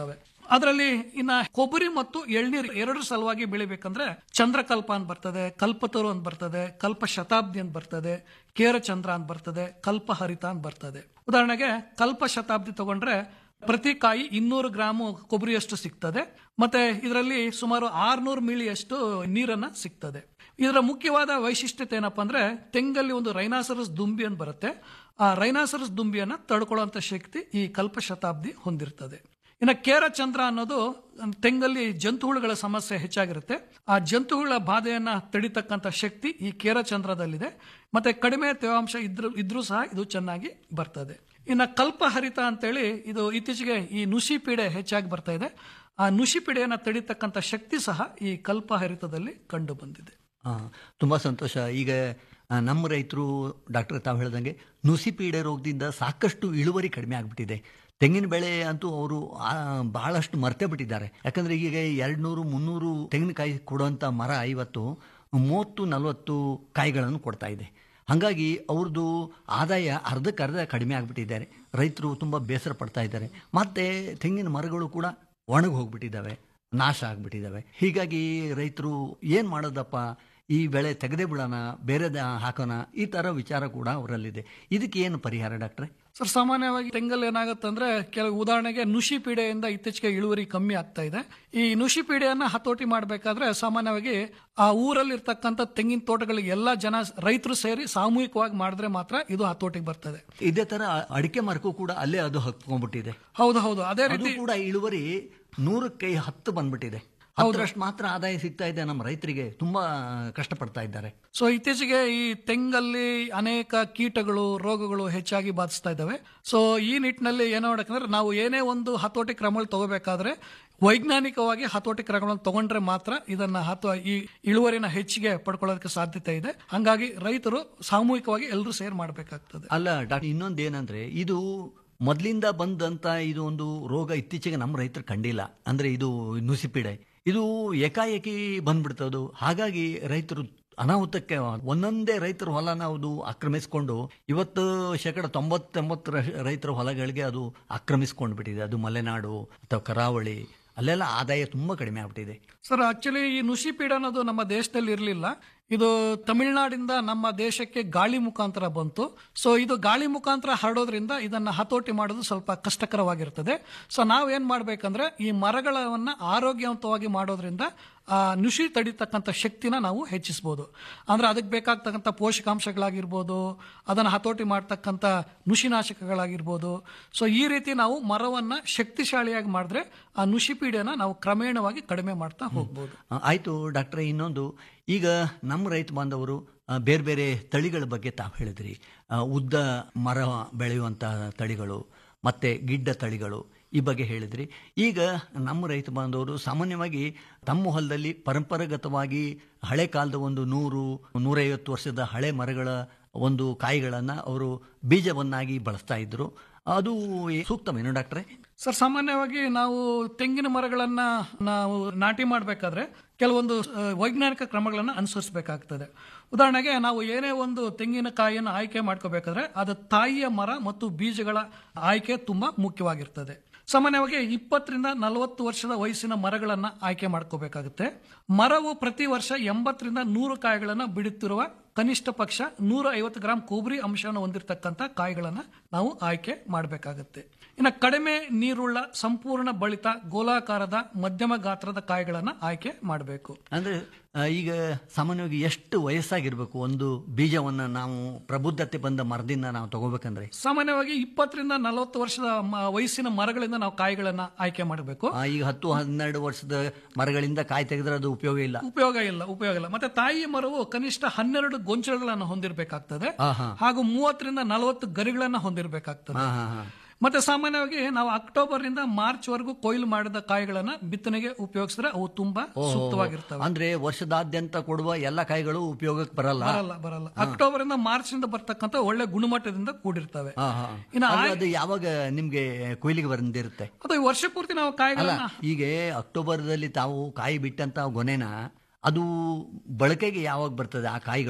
G: ಅದರಲ್ಲಿ ಇನ್ನ ಕೊಬ್ಬರಿ ಮತ್ತು ಎಳ್ನೀರು ಎರಡು ಸಲುವಾಗಿ ಬೆಳಿಬೇಕಂದ್ರೆ ಚಂದ್ರಕಲ್ಪ ಅಂತ ಬರ್ತದೆ ಕಲ್ಪತರು ಅಂತ ಬರ್ತದೆ ಕಲ್ಪ ಶತಾಬ್ದಿ ಅಂತ ಬರ್ತದೆ ಕೇರಚಂದ್ರ ಅಂತ ಬರ್ತದೆ ಕಲ್ಪಹರಿತ ಅಂತ ಬರ್ತದೆ ಉದಾಹರಣೆಗೆ ಕಲ್ಪ ಶತಾಬ್ದಿ ತಗೊಂಡ್ರೆ ಪ್ರತಿ ಕಾಯಿ ಇನ್ನೂರು ಗ್ರಾಮ್ ಕೊಬ್ಬರಿಯಷ್ಟು ಸಿಗ್ತದೆ ಮತ್ತೆ ಇದರಲ್ಲಿ ಸುಮಾರು ಆರ್ನೂರು ಮಿಲಿಯಷ್ಟು ನೀರನ್ನ ಸಿಗ್ತದೆ ಇದರ ಮುಖ್ಯವಾದ ವೈಶಿಷ್ಟ್ಯತೆ ಏನಪ್ಪಾ ಅಂದ್ರೆ ತೆಂಗಲ್ಲಿ ಒಂದು ರೈನಾಸರಸ್ ದುಂಬಿ ಅಂತ ಬರುತ್ತೆ ಆ ರೈನಾಸರಸ್ ದುಂಬಿಯನ್ನ ತಡ್ಕೊಳ್ಳುವಂತ ಶಕ್ತಿ ಈ ಕಲ್ಪ ಶತಾಬ್ದಿ ಹೊಂದಿರ್ತದೆ ಇನ್ನು ಕೇರಚಂದ್ರ ಅನ್ನೋದು ತೆಂಗಲ್ಲಿ ಜಂತುಹುಳುಗಳ ಸಮಸ್ಯೆ ಹೆಚ್ಚಾಗಿರುತ್ತೆ ಆ ಜಂತುಹುಳ ಬಾಧೆಯನ್ನ ತಡಿತಕ್ಕಂಥ ಶಕ್ತಿ ಈ ಕೇರಚಂದ್ರದಲ್ಲಿದೆ ಮತ್ತೆ ಕಡಿಮೆ ತೇವಾಂಶ ಇದ್ರೂ ಇದ್ರೂ ಸಹ ಇದು ಚೆನ್ನಾಗಿ ಬರ್ತದೆ ಇನ್ನು ಕಲ್ಪಹರಿತ ಅಂತೇಳಿ ಇದು ಇತ್ತೀಚೆಗೆ ಈ ನುಸಿ ಪೀಡೆ ಹೆಚ್ಚಾಗಿ ಬರ್ತಾ ಇದೆ ಆ ನುಸಿ ಪೀಡೆಯನ್ನ ತಡಿತಕ್ಕಂಥ ಶಕ್ತಿ ಸಹ ಈ ಕಲ್ಪಹರಿತದಲ್ಲಿ ಕಂಡು ಬಂದಿದೆ
F: ಆ, ತುಂಬಾ ಸಂತೋಷ ಈಗ ಆ, ನಮ್ಮ ರೈತರು ಡಾಕ್ಟರ್ ತಾವು ಹೇಳ್ದಂಗೆ ನುಸಿಪೀಡೆ ರೋಗದಿಂದ ಸಾಕಷ್ಟು ಇಳುವರಿ ಕಡಿಮೆ ಆಗಿಬಿಟ್ಟಿದೆ ತೆಂಗಿನ ಬೆಳೆ ಅಂತೂ ಅವರು ಬಹಳಷ್ಟು ಮರ್ತೇ ಬಿಟ್ಟಿದ್ದಾರೆ ಯಾಕಂದ್ರೆ ಈಗ ಎರಡು ನೂರು ಮುನ್ನೂರು ತೆಂಗಿನಕಾಯಿ ಕೊಡುವಂಥ ಮರ ಇವತ್ತು ಮೂವತ್ತು ನಲವತ್ತು ಕಾಯಿಗಳನ್ನು ಕೊಡ್ತಾ ಇದೆ ಹಾಗಾಗಿ ಅವ್ರದ್ದು ಆದಾಯ ಅರ್ಧಕ್ಕರ್ಧ ಕಡಿಮೆ ಆಗಿಬಿಟ್ಟಿದ್ದಾರೆ ರೈತರು ತುಂಬ ಬೇಸರ ಪಡ್ತಾ ಇದ್ದಾರೆ ಮತ್ತೆ ತೆಂಗಿನ ಮರಗಳು ಕೂಡ ಒಣಗಿ ಹೋಗ್ಬಿಟ್ಟಿದ್ದಾವೆ ನಾಶ ಆಗ್ಬಿಟ್ಟಿದ್ದಾವೆ ಹೀಗಾಗಿ ರೈತರು ಏನು ಮಾಡೋದಪ್ಪ ಈ ಬೆಳೆ ತೆಗೆದೇ ಬಿಡೋಣ ಬೇರೆ ಹಾಕೋಣ ಈ ಥರ ವಿಚಾರ ಕೂಡ ಅವರಲ್ಲಿದೆ ಇದಕ್ಕೆ ಏನು ಪರಿಹಾರ ಡಾಕ್ಟ್ರೆ
G: ಸರ್ ಸಾಮಾನ್ಯವಾಗಿ ತೆಂಗಲ್ ಏನಾಗುತ್ತೆ ಅಂದ್ರೆ ಕೆಲವು ಉದಾಹರಣೆಗೆ ನುಷಿ ಪೀಡೆಯಿಂದ ಇತ್ತೀಚೆಗೆ ಇಳುವರಿ ಕಮ್ಮಿ ಆಗ್ತಾ ಇದೆ ಈ ನುಷಿ ಪೀಡೆಯನ್ನ ಹತೋಟಿ ಮಾಡಬೇಕಾದ್ರೆ ಸಾಮಾನ್ಯವಾಗಿ ಆ ಊರಲ್ಲಿ ಇರ್ತಕ್ಕಂಥ ತೆಂಗಿನ ತೋಟಗಳಿಗೆ ಎಲ್ಲ ಜನ ರೈತರು ಸೇರಿ ಸಾಮೂಹಿಕವಾಗಿ ಮಾಡಿದ್ರೆ ಮಾತ್ರ ಇದು ಹತೋಟಿಗೆ ಬರ್ತದೆ
F: ಇದೇ ತರ ಅಡಿಕೆ ಮರಕ್ಕೂ ಕೂಡ ಅಲ್ಲೇ ಅದು ಹತ್ಕೊಂಡ್ಬಿಟ್ಟಿದೆ
G: ಹೌದು ಹೌದು ಅದೇ
F: ಅದು
G: ರೀತಿ
F: ಕೂಡ ಇಳುವರಿ ನೂರಕ್ಕೆ ಹತ್ತು ಬಂದ್ಬಿಟ್ಟಿದೆ ಹತ್ತರಷ್ಟು ಮಾತ್ರ ಆದಾಯ ಸಿಗ್ತಾ ಇದೆ ನಮ್ಮ ರೈತರಿಗೆ ತುಂಬಾ ಕಷ್ಟಪಡ್ತಾ ಇದ್ದಾರೆ
G: ಸೊ ಇತ್ತೀಚೆಗೆ ಈ ತೆಂಗಲ್ಲಿ ಅನೇಕ ಕೀಟಗಳು ರೋಗಗಳು ಹೆಚ್ಚಾಗಿ ಬಾಧಿಸ್ತಾ ಇದ್ದಾವೆ ಸೊ ಈ ನಿಟ್ಟಿನಲ್ಲಿ ಏನೋ ಮಾಡಬೇಕಂದ್ರೆ ನಾವು ಏನೇ ಒಂದು ಹತೋಟಿ ಕ್ರಮಗಳು ತಗೋಬೇಕಾದ್ರೆ ವೈಜ್ಞಾನಿಕವಾಗಿ ಹತೋಟಿ ಕ್ರಮಗಳನ್ನು ತಗೊಂಡ್ರೆ ಮಾತ್ರ ಇದನ್ನ ಹತೋ ಈ ಇಳುವರಿನ ಹೆಚ್ಚಿಗೆ ಪಡ್ಕೊಳ್ಳೋದಕ್ಕೆ ಸಾಧ್ಯತೆ ಇದೆ ಹಂಗಾಗಿ ರೈತರು ಸಾಮೂಹಿಕವಾಗಿ ಎಲ್ಲರೂ ಸೇರ್ ಮಾಡಬೇಕಾಗ್ತದೆ
F: ಅಲ್ಲ ಡಾಕ್ಟರ್ ಇನ್ನೊಂದು ಏನಂದ್ರೆ ಇದು ಮೊದಲಿಂದ ಬಂದಂತ ಇದು ಒಂದು ರೋಗ ಇತ್ತೀಚೆಗೆ ನಮ್ಮ ರೈತರು ಕಂಡಿಲ್ಲ ಅಂದ್ರೆ ಇದು ನುಸಿಪೀಡೆ ಇದು ಏಕಾಏಕಿ ಬಂದ್ಬಿಡ್ತದು ಹಾಗಾಗಿ ರೈತರು ಅನಾಹುತಕ್ಕೆ ಒಂದೊಂದೇ ರೈತರ ಹೊಲನ ಅದು ಆಕ್ರಮಿಸಿಕೊಂಡು ಇವತ್ತು ಶೇಕಡ ತೊಂಬತ್ತೊಂಬತ್ತರ ರೈತರ ಹೊಲಗಳಿಗೆ ಅದು ಆಕ್ರಮಿಸ್ಕೊಂಡು ಬಿಟ್ಟಿದೆ ಅದು ಮಲೆನಾಡು ಅಥವಾ ಕರಾವಳಿ ಅಲ್ಲೆಲ್ಲ ಆದಾಯ ತುಂಬಾ ಕಡಿಮೆ ಆಗ್ಬಿಟ್ಟಿದೆ
G: ಸರ್ ಆಕ್ಚುಲಿ ಈ ನುಷಿ ಪೀಡ ಅನ್ನೋದು ನಮ್ಮ ದೇಶದಲ್ಲಿ ಇರಲಿಲ್ಲ ಇದು ತಮಿಳುನಾಡಿಂದ ನಮ್ಮ ದೇಶಕ್ಕೆ ಗಾಳಿ ಮುಖಾಂತರ ಬಂತು ಸೊ ಇದು ಗಾಳಿ ಮುಖಾಂತರ ಹರಡೋದ್ರಿಂದ ಇದನ್ನ ಹತೋಟಿ ಮಾಡೋದು ಸ್ವಲ್ಪ ಕಷ್ಟಕರವಾಗಿರ್ತದೆ ಸೊ ನಾವೇನ್ ಮಾಡ್ಬೇಕಂದ್ರೆ ಈ ಮರಗಳನ್ನ ಆರೋಗ್ಯವಂತವಾಗಿ ಮಾಡೋದ್ರಿಂದ ಆ ನುಷಿ ತಡಿತಕ್ಕಂಥ ಶಕ್ತಿನ ನಾವು ಹೆಚ್ಚಿಸ್ಬೋದು ಅಂದ್ರೆ ಅದಕ್ಕೆ ಬೇಕಾಗ್ತಕ್ಕಂಥ ಪೋಷಕಾಂಶಗಳಾಗಿರ್ಬೋದು ಅದನ್ನು ಹತೋಟಿ ಮಾಡ್ತಕ್ಕಂಥ ನುಷಿನಾಶಕಗಳಾಗಿರ್ಬೋದು ಸೊ ಈ ರೀತಿ ನಾವು ಮರವನ್ನ ಶಕ್ತಿಶಾಲಿಯಾಗಿ ಮಾಡಿದ್ರೆ ಆ ನುಷಿ ಪೀಡೆನ ನಾವು ಕ್ರಮೇಣವಾಗಿ ಕಡಿಮೆ ಮಾಡ್ತಾ ಹೋಗ್ಬೋದು
F: ಆ, ಆಯ್ತು ಡಾಕ್ಟ್ರೆ ಇನ್ನೊಂದು ಈಗ ನಮ್ಮ ರೈತ ಬಾಂಧವರು ಆ, ಬೇರೆ ಬೇರೆ ತಳಿಗಳ ಬಗ್ಗೆ ತಾವು ಹೇಳಿದ್ರಿ ಆ, ಉದ್ದ ಮರ ಬೆಳೆಯುವಂತಹ ತಳಿಗಳು ಮತ್ತೆ ಗಿಡ್ಡ ತಳಿಗಳು ಈ ಬಗ್ಗೆ ಹೇಳಿದ್ರಿ ಈಗ ನಮ್ಮ ರೈತ ಬಾಂಧವರು ಸಾಮಾನ್ಯವಾಗಿ ತಮ್ಮ ಹೊಲದಲ್ಲಿ ಪರಂಪರಾಗತವಾಗಿ ಹಳೆ ಕಾಲದ ಒಂದು ನೂರು ನೂರೈವತ್ತು ವರ್ಷದ ಹಳೆ ಮರಗಳ ಒಂದು ಕಾಯಿಗಳನ್ನು ಅವರು ಬೀಜವನ್ನಾಗಿ ಬಳಸ್ತಾ ಇದ್ರು ಅದು ಸೂಕ್ತವೇನು ಡಾಕ್ಟ್ರೆ
G: ಸರ್ ಸಾಮಾನ್ಯವಾಗಿ ನಾವು ತೆಂಗಿನ ಮರಗಳನ್ನ ನಾವು ನಾಟಿ ಮಾಡಬೇಕಾದ್ರೆ ಕೆಲವೊಂದು ಆ, ವೈಜ್ಞಾನಿಕ ಕ್ರಮಗಳನ್ನ ಅನುಸರಿಸಬೇಕಾಗ್ತದೆ ಉದಾಹರಣೆಗೆ ನಾವು ಏನೇ ಒಂದು ತೆಂಗಿನಕಾಯಿಯನ್ನು ಆಯ್ಕೆ ಮಾಡ್ಕೋಬೇಕಾದ್ರೆ ಅದು ತಾಯಿಯ ಮರ ಮತ್ತು ಬೀಜಗಳ ಆಯ್ಕೆ ತುಂಬಾ ಮುಖ್ಯವಾಗಿರ್ತದೆ ಸಾಮಾನ್ಯವಾಗಿ ಇಪ್ಪತ್ತರಿಂದ ನಲವತ್ತು ವರ್ಷದ ವಯಸ್ಸಿನ ಮರಗಳನ್ನ ಆಯ್ಕೆ ಮಾಡ್ಕೋಬೇಕಾಗುತ್ತೆ ಮರವು ಪ್ರತಿ ವರ್ಷ ಎಂಬತ್ತರಿಂದ ನೂರು ಕಾಯಿಗಳನ್ನ ಬಿಡುತ್ತಿರುವ ಕನಿಷ್ಠ ಪಕ್ಷ ನೂರ ಐವತ್ತು ಗ್ರಾಂ ಕೊಬ್ಬರಿ ಅಂಶವನ್ನು ಹೊಂದಿರತಕ್ಕಂಥ ಕಾಯಿಗಳನ್ನ ನಾವು ಆಯ್ಕೆ ಮಾಡಬೇಕಾಗುತ್ತೆ ಇನ್ನು ಕಡಿಮೆ ನೀರುಳ್ಳ ಸಂಪೂರ್ಣ ಬಳಿತ ಗೋಲಾಕಾರದ ಮಧ್ಯಮ ಗಾತ್ರದ ಕಾಯಿಗಳನ್ನ ಆಯ್ಕೆ ಮಾಡಬೇಕು
F: ಅಂದ್ರೆ ಆ, ಈಗ ಸಾಮಾನ್ಯವಾಗಿ ಎಷ್ಟು ವಯಸ್ಸಾಗಿರ್ಬೇಕು ಒಂದು ಬೀಜವನ್ನ ನಾವು ಪ್ರಬುದ್ಧತೆ ಬಂದ ಮರದಿಂದ ನಾವು ತಗೋಬೇಕಂದ್ರೆ
G: ಸಾಮಾನ್ಯವಾಗಿ ಇಪ್ಪತ್ತರಿಂದ ನಲವತ್ತು ವರ್ಷದ ಮ- ವಯಸ್ಸಿನ ಮರಗಳಿಂದ ನಾವು ಕಾಯಿಗಳನ್ನ ಆಯ್ಕೆ ಮಾಡಬೇಕು
F: ಆ, ಈಗ ಹತ್ತು ಹನ್ನೆರಡು ವರ್ಷದ ಮರಗಳಿಂದ ಕಾಯಿ ತೆಗೆದ್ರೆ ಅದು ಉಪಯೋಗ ಇಲ್ಲ
G: ಉಪಯೋಗ ಇಲ್ಲ ಉಪಯೋಗ ಇಲ್ಲ ಮತ್ತೆ ತಾಯಿ ಮರವು ಕನಿಷ್ಠ ಹನ್ನೆರಡು ಗೊಂಚಲುಗಳನ್ನು ಹೊಂದಿರಬೇಕಾಗ್ತದೆ
F: ಆಹಾ.
G: ಹಾಗೂ ಮೂವತ್ತರಿಂದ ನಲವತ್ತು ಗರಿಗಳನ್ನ ಹೊಂದಿರಬೇಕಾಗ್ತದೆ
F: ಹಾ ಹಾ ಹಾ
G: ಮತ್ತೆ ಸಾಮಾನ್ಯವಾಗಿ ನಾವು ಅಕ್ಟೋಬರ್ ನಿಂದ ಮಾರ್ಚ್ ವರೆಗೂ ಕೊಯ್ಲು ಮಾಡಿದ ಕಾಯಿಗಳನ್ನ ಬಿತ್ತನೆಗೆ ಉಪಯೋಗಿಸಿದ್ರೆ ಅವು ತುಂಬಾ ಸೂಕ್ತವಾಗಿರ್ತವೆ
F: ಅಂದ್ರೆ ವರ್ಷದಾದ್ಯಂತ ಕೊಡುವ ಎಲ್ಲ ಕಾಯಿಗಳು ಉಪಯೋಗಕ್ಕೆ ಬರಲ್ಲ
G: ಬರಲ್ಲ ಬರಲ್ಲ ಅಕ್ಟೋಬರ್ ಇಂದ ಮಾರ್ಚ್ ನಿಂದ ಬರ್ತಕ್ಕಂಥ ಒಳ್ಳೆ ಗುಣಮಟ್ಟದಿಂದ ಕೂಡಿರ್ತವೆ
F: ಹಾ, ಹಾ.
G: ಇನ್ನು
F: ಅಂದ್ರೆ
G: ಆಯ್-
F: ಅದು ಯಾವಾಗ ನಿಮ್ಗೆ ಕೊಯ್ಲಿಗೆ ಬಂದಿರುತ್ತೆ
G: ಅದು ಈ ವರ್ಷ ಪೂರ್ತಿ ನಾವು
F: ಅಲ್ಲ
G: ಕಾಯಿಗಳನ್ನ
F: ಈಗ ಅಕ್ಟೋಬರ್ದಲ್ಲಿ ತಾವು ಕಾಯಿ ಬಿಟ್ಟಂತ ಗೊನೆನ ಅದು ಬಳಕೆಗೆ ಯಾವಾಗ ಬರ್ತದೆ ಆ ಕಾಯಿಗಳು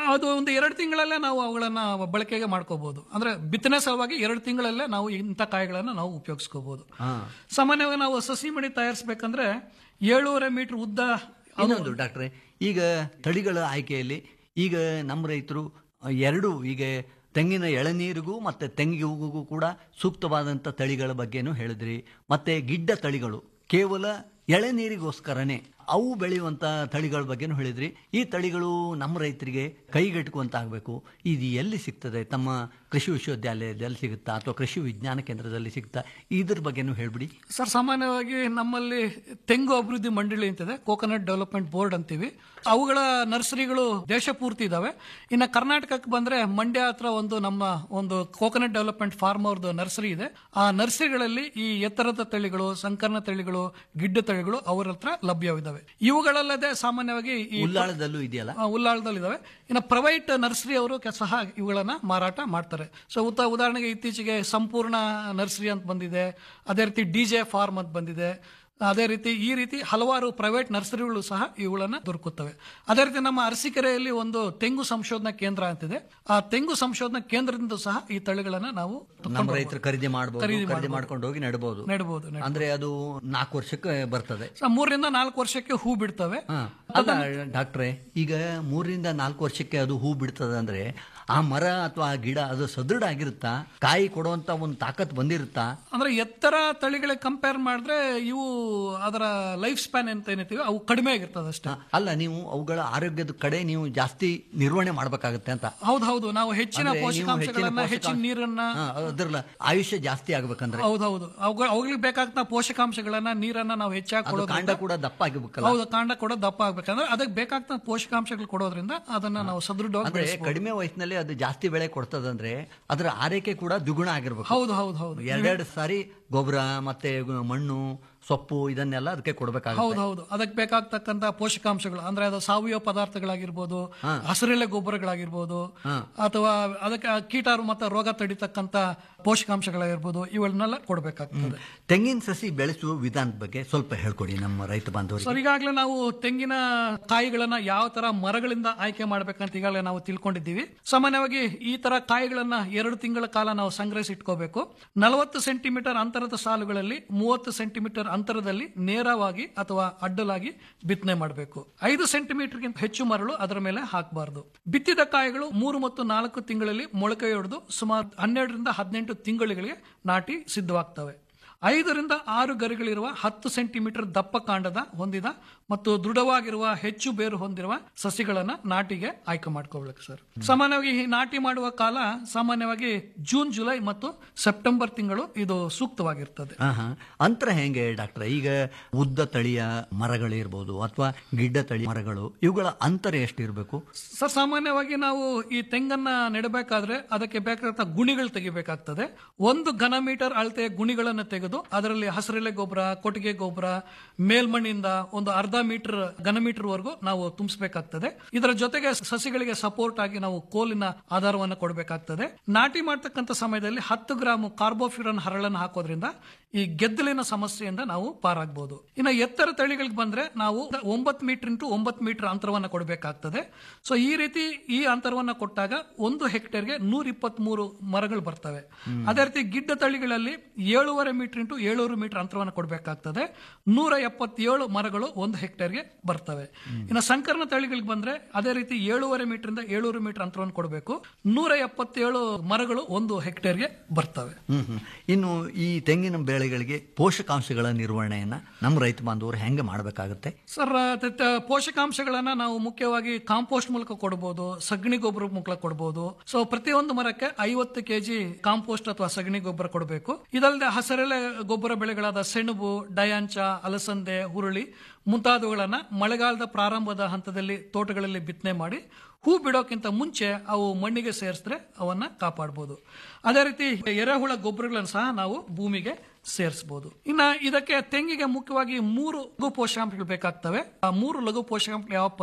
G: ಅದು ಒಂದು ಎರಡು ತಿಂಗಳಲ್ಲೇ ನಾವು ಅವುಗಳನ್ನ ಬಳಕೆಗೆ ಮಾಡ್ಕೋಬಹುದು ಅಂದ್ರೆ ಬಿತ್ತನೆ ಸಲುವಾಗಿ ಎರಡು ತಿಂಗಳಲ್ಲೇ ನಾವು ಇಂಥ ಕಾಯಿಗಳನ್ನ ನಾವು ಉಪಯೋಗಿಸ್ಕೋಬಹುದು ಸಾಮಾನ್ಯವಾಗಿ ನಾವು ಸಸಿ ಮಡಿ ತಯಾರಿಸ್ಬೇಕಂದ್ರೆ ಏಳೂವರೆ ಮೀಟರ್ ಉದ್ದ
F: ಇನ್ನೊಂದು ಡಾಕ್ಟ್ರೆ ಈಗ ತಳಿಗಳ ಆಯ್ಕೆಯಲ್ಲಿ ಈಗ ನಮ್ಮ ರೈತರು ಎರಡು ಈಗ ತೆಂಗಿನ ಎಳನೀರಿಗೂ ಮತ್ತೆ ತೆಂಗಿಗೂ ಕೂಡ ಸೂಕ್ತವಾದಂಥ ತಳಿಗಳ ಬಗ್ಗೆನೂ ಹೇಳಿದ್ರಿ ಮತ್ತೆ ಗಿಡ್ಡ ತಳಿಗಳು ಕೇವಲ ಎಳೆನೀರಿಗೋಸ್ಕರನೇ ಅವು ಬೆಳೆಯುವಂಥ ತಳಿಗಳ ಬಗ್ಗೆನೂ ಹೇಳಿದ್ರಿ ಈ ತಳಿಗಳು ನಮ್ಮ ರೈತರಿಗೆ ಕೈಗೆಟುಕುವಂತ ಆಗಬೇಕು ಇದು ಎಲ್ಲಿ ಸಿಗ್ತದೆ ತಮ್ಮ ಕೃಷಿ ವಿಶ್ವವಿದ್ಯಾಲಯದಲ್ಲಿ ಸಿಗುತ್ತಾ ಅಥವಾ ಕೃಷಿ ವಿಜ್ಞಾನ ಕೇಂದ್ರದಲ್ಲಿ ಸಿಗುತ್ತಾ ಇದ್ರ ಬಗ್ಗೆನೂ ಹೇಳ್ಬಿಡಿ
G: ಸರ್ ಸಾಮಾನ್ಯವಾಗಿ ನಮ್ಮಲ್ಲಿ ತೆಂಗು ಅಭಿವೃದ್ಧಿ ಮಂಡಳಿ ಅಂತಿದೆ ಕೋಕೋನಟ್ ಡೆವಲಪ್ಮೆಂಟ್ ಬೋರ್ಡ್ ಅಂತೀವಿ ಅವುಗಳ ನರ್ಸರಿಗಳು ದೇಶ ಪೂರ್ತಿ ಇದಾವೆ ಇನ್ನು ಕರ್ನಾಟಕಕ್ಕೆ ಬಂದ್ರೆ ಮಂಡ್ಯ ಹತ್ರ ಒಂದು ನಮ್ಮ ಒಂದು ಕೋಕೋನಟ್ ಡೆವಲಪ್ಮೆಂಟ್ ಫಾರ್ಮ್ ಅವ್ರದ್ದು ನರ್ಸರಿ ಇದೆ ಆ ನರ್ಸರಿಗಳಲ್ಲಿ ಈ ಎತ್ತರದ ತಳಿಗಳು ಸಂಕರಣ ತಳಿಗಳು ಗಿಡ್ಡ ತಳಿಗಳು ಅವರ ಹತ್ರ ಲಭ್ಯವಿದ್ದಾವೆ ಇವುಗಳಲ್ಲದೆ ಸಾಮಾನ್ಯವಾಗಿ ಈ
F: ಉಲ್ಲಾಳದಲ್ಲೂ ಇದೆಯಲ್ಲ
G: ಆ, ಉಲ್ಲಾಳದಲ್ಲಿದ್ದಾವೆ ಇನ್ನು ಪ್ರೈವೇಟ್ ನರ್ಸರಿ ಅವರು ಕೆ- ಸಹ ಇವುಗಳನ್ನ ಮಾರಾಟ ಮಾಡ್ತಾರೆ ಸೊ ಉತ್ತ ಉದಾಹರಣೆಗೆ ಇತ್ತೀಚೆಗೆ ಸಂಪೂರ್ಣ ನರ್ಸರಿ ಅಂತ ಬಂದಿದೆ ಅದೇ ರೀತಿ ಡಿ ಜೆ ಫಾರ್ಮ್ ಅಂತ ಬಂದಿದೆ ಅದೇ ರೀತಿ ಈ ರೀತಿ ಹಲವಾರು ಪ್ರೈವೇಟ್ ನರ್ಸರಿಗಳು ಸಹ ಇವುಗಳನ್ನ ದೊರಕುತ್ತವೆ ಅದೇ ರೀತಿ ನಮ್ಮ ಅರಸೀಕೆರೆಯಲ್ಲಿ ಒಂದು ತೆಂಗು ಸಂಶೋಧನಾ ಕೇಂದ್ರ ಅಂತಿದೆ ಆ ತೆಂಗು ಸಂಶೋಧನಾ ಕೇಂದ್ರದಿಂದ ಸಹ ಈ ತಳಿಗಳನ್ನ ನಾವು
F: ನಮ್ಮ ರೈತರು ಖರೀದಿ ಮಾಡಬಹುದು
G: ಖರೀದಿ
F: ಖರೀದಿ ಮಾಡ್ಕೊಂಡು ಹೋಗಿ ನೆಡಬಹುದು
G: ನೆಡಬಹುದು
F: ಅಂದ್ರೆ ಅದು ನಾಲ್ಕು ವರ್ಷಕ್ಕೆ ಬರ್ತದೆ
G: ಸೊ ಮೂರರಿಂದ ನಾಲ್ಕು ವರ್ಷಕ್ಕೆ ಹೂ ಬಿಡ್ತವೆ
F: ಹ. ಅಲ್ಲ ಡಾಕ್ಟ್ರೆ ಈಗ ಮೂರರಿಂದ ನಾಲ್ಕು ವರ್ಷಕ್ಕೆ ಅದು ಹೂ ಬಿಡ್ತದೆ ಅಂದ್ರೆ ಆ ಮರ ಅಥವಾ ಆ ಗಿಡ ಅದು ಸದೃಢ ಆಗಿರುತ್ತಾ ಕಾಯಿ ಕೊಡುವಂತ ಒಂದು ತಾಕತ್ ಬಂದಿರುತ್ತಾ
G: ಅಂದ್ರೆ ಎತ್ತರ ತಳಿಗಳಿಗೆ ಕಂಪೇರ್ ಮಾಡಿದ್ರೆ ಇವು ಅದರ ಲೈಫ್ ಸ್ಪ್ಯಾನ್ ಅಂತ ಏನೈತಿವಿ ಅವು ಕಡಿಮೆ ಆಗಿರ್ತದೆ ಅಷ್ಟೇ
F: ಹ. ಅಲ್ಲ ನೀವು ಅವುಗಳ ಆರೋಗ್ಯದ ಕಡೆ ನೀವು ಜಾಸ್ತಿ ನಿರ್ವಹಣೆ ಮಾಡ್ಬೇಕಾಗತ್ತೆ ಅಂತ
G: ಹೌದು ಹೌದು ನಾವು ಹೆಚ್ಚಿನ
F: ಅಂದ್ರೆ ನೀವು
G: ಪೋಷಕಾಂಶಗಳನ್ನ
F: ಹೆಚ್ಚಿನ
G: ಹೆಚ್ಚಿನ ನೀರನ್ನ
F: ಹ, ಅದ್ರಲ್ಲ ಆಯುಷ್ಯ ಜಾಸ್ತಿ ಆಗ್ಬೇಕಂದ್ರೆ
G: ಹೌದೌದು ಅವುಗಳ ಅವುಗಳಿಗೆ ಬೇಕಾಗ್ತ ಪೋಷಕಾಂಶಗಳನ್ನ ನೀರನ್ನ ನಾವು ಹೆಚ್ಚಾಗಿ
F: ಅದು ಕಾಂಡ
G: ಕೊಡೋದ್ರಿಂದ
F: ಕೂಡ ದಪ್ಪ ಆಗಿರ್ಬೇಕಲ್ಲ
G: ಹೌದು ಕಾಂಡ ಕೂಡ ದಪ್ಪ ಆಗ್ಬೇಕಂದ್ರೆ ಅದಕ್ಕೆ ಬೇಕಾಗ್ತ ಪೋಷಕಾಂಶಗಳು ಕೊಡೋದ್ರಿಂದ ಅದನ್ನ ನಾವು ಸದೃಢವಾಗಿ
F: ಅಂದ್ರೆ
G: ಬೆಳೆಸ್ಬೋದು.
F: ಕಡಿಮೆ ವಯಸ್ಸಿನಲ್ಲಿ ಅದು ಜಾಸ್ತಿ ಬೆಳೆ ಕೊಡ್ತದಂದ್ರೆ ಅದರ ಆರೈಕೆ ಕೂಡ ದ್ವಿಗುಣ ಆಗಿರ್ಬೇಕು
G: ಹೌದು ಹೌದು ಹೌದು
F: ಎರಡೆರಡು ಸಾರಿ ಗೊಬ್ಬರ ಮತ್ತೆ ಮಣ್ಣು ಸೊಪ್ಪು ಇದನ್ನೆಲ್ಲ ಅದಕ್ಕೆ ಕೊಡ್ಬೇಕಾಗುತ್ತೆ
G: ಹೌದು ಹೌದು ಅದಕ್ಕೆ ಬೇಕಾಗ್ತಕ್ಕಂತ ಪೋಷಕಾಂಶಗಳು ಅಂದ್ರೆ ಅದು ಸಾವಯವ ಪದಾರ್ಥಗಳಾಗಿರ್ಬೋದು ಹಸಿರೆಲೆ ಗೊಬ್ಬರಗಳಾಗಿರ್ಬೋದು ಅಥವಾ ಅದಕ್ಕೆ ಆ ಕೀಟಾರು ಮತ್ತು ರೋಗ ತಡಿತಕ್ಕಂತ ಪೋಷಕಾಂಶಗಳಾಗಿರ್ಬೋದು ಇವುಗಳನ್ನೆಲ್ಲ ಕೊಡಬೇಕಾಗ್ತದೆ
F: ತೆಂಗಿನ ಸಸಿ ಬೆಳೆಸುವ ವಿಧಾನದ ಬಗ್ಗೆ ಸ್ವಲ್ಪ ಹೇಳ್ಕೊಡಿ ನಮ್ಮ ರೈತ ಬಾಂಧವರಿಗೆ
G: ಸರ್ ಈಗಾಗಲೇ ನಾವು ತೆಂಗಿನ ಕಾಯಿಗಳನ್ನ ಯಾವ ತರ ಮರಗಳಿಂದ ಆಯ್ಕೆ ಮಾಡ್ಬೇಕಂತ ಈಗಾಗಲೇ ನಾವು ತಿಳ್ಕೊಂಡಿದ್ದೀವಿ ಸಾಮಾನ್ಯವಾಗಿ ಈ ತರ ಕಾಯಿಗಳನ್ನ ಎರಡು ತಿಂಗಳ ಕಾಲ ನಾವು ಸಂಗ್ರಹಿಸಿ ಇಟ್ಕೋಬೇಕು ನಲವತ್ತು ಸೆಂಟಿಮೀಟರ್ ಅಂತರದ ಸಾಲುಗಳಲ್ಲಿ ಮೂವತ್ತು ಸೆಂಟಿಮೀಟರ್ ಅಂತರದಲ್ಲಿ ನೇರವಾಗಿ ಅಥವಾ ಅಡ್ಡಲಾಗಿ ಬಿತ್ತನೆ ಮಾಡಬೇಕು ಐದು ಸೆಂಟಿಮೀಟರ್ಗಿಂತ ಹೆಚ್ಚು ಮರಳು ಅದರ ಮೇಲೆ ಹಾಕಬಾರದು ಬಿತ್ತಿದ ಕಾಯಿಗಳು ಮೂರು ಮತ್ತು ನಾಲ್ಕು ತಿಂಗಳಲ್ಲಿ ಮೊಳಕೆಯೊಡೆದು ಸುಮಾರು ಹನ್ನೆರಡರಿಂದ ಹದಿನೆಂಟು ತಿಂಗಳಿಗೆ ನಾಟಿ ಸಿದ್ಧವಾಗ್ತವೆ ಐದರಿಂದ ಆರು ಗರಿಗಳಿರುವ ಹತ್ತು ಸೆಂಟಿಮೀಟರ್ ದಪ್ಪ ಕಾಂಡದ ಹೊಂದಿದ ಮತ್ತು ದೃಢವಾಗಿರುವ ಹೆಚ್ಚು ಬೇರು ಹೊಂದಿರುವ ಸಸಿಗಳನ್ನ ನಾಟಿಗೆ ಆಯ್ಕೆ ಮಾಡ್ಕೋಬೇಕು ಸರ್ ಸಾಮಾನ್ಯವಾಗಿ ಈ ನಾಟಿ ಮಾಡುವ ಕಾಲ ಸಾಮಾನ್ಯವಾಗಿ ಜೂನ್ ಜುಲೈ ಮತ್ತು ಸೆಪ್ಟೆಂಬರ್ ತಿಂಗಳು ಇದು ಸೂಕ್ತವಾಗಿರ್ತದೆ
F: ಆಹಾ. ಅಂತರ ಹೆಂಗೆ ಡಾಕ್ಟ್ರೆ ಈಗ ಉದ್ದ ತಳಿಯ ಮರಗಳಿರ್ಬೋದು ಅಥವಾ ಗಿಡ್ಡ ತಳಿ ಮರಗಳು ಇವುಗಳ ಅಂತರ ಎಷ್ಟಿರಬೇಕು
G: ಸರ್ ಸಾಮಾನ್ಯವಾಗಿ ನಾವು ಈ ತೆಂಗನ್ನ ನೆಡಬೇಕಾದ್ರೆ ಅದಕ್ಕೆ ಬೇಕಾದ ಗುಣಿಗಳು ತೆಗಿಬೇಕಾಗ್ತದೆ ಒಂದು ಘನ ಮೀಟರ್ ಅಳತೆಯ ಗುಣಿಗಳನ್ನು ತೆಗೆದು ಅದರಲ್ಲಿ ಹಸಿರೆಲೆ ಗೊಬ್ಬರ ಕೊಟ್ಟಿಗೆ ಗೊಬ್ಬರ ಮೇಲ್ಮಣ್ಣಿಂದ ಒಂದು ಅರ್ಧ ಮೀಟರ್ ಘನ ಮೀಟರ್ ವರೆಗೂ ನಾವು ತುಂಬಿಸಬೇಕಾಗ್ತದೆ ಇದರ ಜೊತೆಗೆ ಸಸಿಗಳಿಗೆ ಸಪೋರ್ಟ್ ಆಗಿ ನಾವು ಕೋಲಿನ ಆಧಾರವನ್ನು ಕೊಡಬೇಕಾಗ್ತದೆ ನಾಟಿ ಮಾಡ್ತಕ್ಕಂಥ ಸಮಯದಲ್ಲಿ ಹತ್ತು ಗ್ರಾಮ್ ಕಾರ್ಬೋಫ್ಯೂರನ್ ಹರಳನ್ನು ಹಾಕೋದ್ರಿಂದ ಈ ಗೆದ್ದಲಿನ ಸಮಸ್ಯೆಯಿಂದ ನಾವು ಪಾರಾಗಬಹುದು ಇನ್ನು ಎತ್ತರ ತಳಿಗಳಿಗೆ ಬಂದ್ರೆ ನಾವು ಒಂಬತ್ತು ಮೀಟರ್ ಇಂಟು ಒಂಬತ್ತು ಮೀಟರ್ ಅಂತರವನ್ನ ಕೊಡಬೇಕಾಗ್ತದೆ ಸೊ ಈ ರೀತಿ ಈ ಅಂತರವನ್ನ ಕೊಟ್ಟಾಗ ಒಂದು ಹೆಕ್ಟೇರ್ಗೆ ನೂರ ಇಪ್ಪತ್ಮೂರು ಮರಗಳು ಬರ್ತವೆ ಅದೇ ರೀತಿ ಗಿಡ್ಡ ತಳಿಗಳಲ್ಲಿ ಏಳೂವರೆ ಮೀಟರ್ ಇಂಟು ಏಳೂರು ಮೀಟರ್ ಅಂತರವನ್ನು ಕೊಡಬೇಕಾಗ್ತದೆ ನೂರ ಎಪ್ಪತ್ತೇಳು ಮರಗಳು ಒಂದು ಹೆಕ್ಟೇರ್ಗೆ ಬರ್ತವೆ ಇನ್ನು ಸಂಕರಣ ತಳಿಗಳಿಗೆ ಬಂದ್ರೆ ಅದೇ ರೀತಿ ಏಳೂವರೆ ಮೀಟರ್ ಇಂದ ಏಳೂರು ಮೀಟರ್ ಅಂತರವನ್ನು ಕೊಡಬೇಕು ನೂರ ಎಪ್ಪತ್ತೇಳು ಮರಗಳು ಒಂದು ಹೆಕ್ಟೇರ್ಗೆ ಬರ್ತವೆ
F: ಹ್ಮ್ ಹ್ಮ್. ಇನ್ನು ಈ ತೆಂಗಿನ ಬೆಳೆಗಳಿಗೆ ಪೋಷಕಾಂಶಗಳ ನಿರ್ವಹಣೆಯನ್ನ ನಮ್ಮ ರೈತ ಬಾಂಧವರು ಹೆಂಗೆ ಮಾಡಬೇಕಾಗುತ್ತೆ
G: ಸರ್ ತ- ತ- ಪೋಷಕಾಂಶಗಳನ್ನ ನಾವು ಮುಖ್ಯವಾಗಿ ಕಾಂಪೋಸ್ಟ್ ಮೂಲಕ ಕೊಡಬಹುದು ಸಗಣಿ ಗೊಬ್ಬರ ಮೂಲಕ ಕೊಡಬಹುದು ಸೊ ಪ್ರತಿಯೊಂದು ಮರಕ್ಕೆ ಐವತ್ತು ಕೆಜಿ ಕಾಂಪೋಸ್ಟ್ ಅಥವಾ ಸಗಣಿ ಗೊಬ್ಬರ ಕೊಡಬೇಕು ಇದಲ್ಲದೆ ಹಸಿರೆಲೆ ಗೊಬ್ಬರ ಬೆಳೆಗಳಾದ ಸೆಣಬು ಡಯಾಂಚ ಅಲಸಂದೆ ಹುರುಳಿ ಮುಂತಾದವುಗಳನ್ನ ಮಳೆಗಾಲದ ಪ್ರಾರಂಭದ ಹಂತದಲ್ಲಿ ತೋಟಗಳಲ್ಲಿ ಬಿತ್ತನೆ ಮಾಡಿ ಹೂ ಬಿಡೋಕ್ಕಿಂತ ಮುಂಚೆ ಅವು ಮಣ್ಣಿಗೆ ಸೇರಿಸಿದ್ರೆ ಅವನ್ನ ಕಾಪಾಡಬಹುದು ಅದೇ ರೀತಿ ಎರೆಹುಳ ಗೊಬ್ಬರಗಳನ್ನು ಸಹ ನಾವು ಭೂಮಿಗೆ ಸೇರಿಸಬಹುದು ಇನ್ನ ಇದಕ್ಕೆ ತೆಂಗಿಗೆ ಮುಖ್ಯವಾಗಿ ಮೂರು ಲಘು ಪೋಷಕಾಂಶಗಳು ಬೇಕಾಗ್ತವೆ ಆ ಮೂರು ಲಘು ಪೋಷಕಾಂಶಗಳು ಯಾವಪ್ಪ ಅಂದ್ರೆ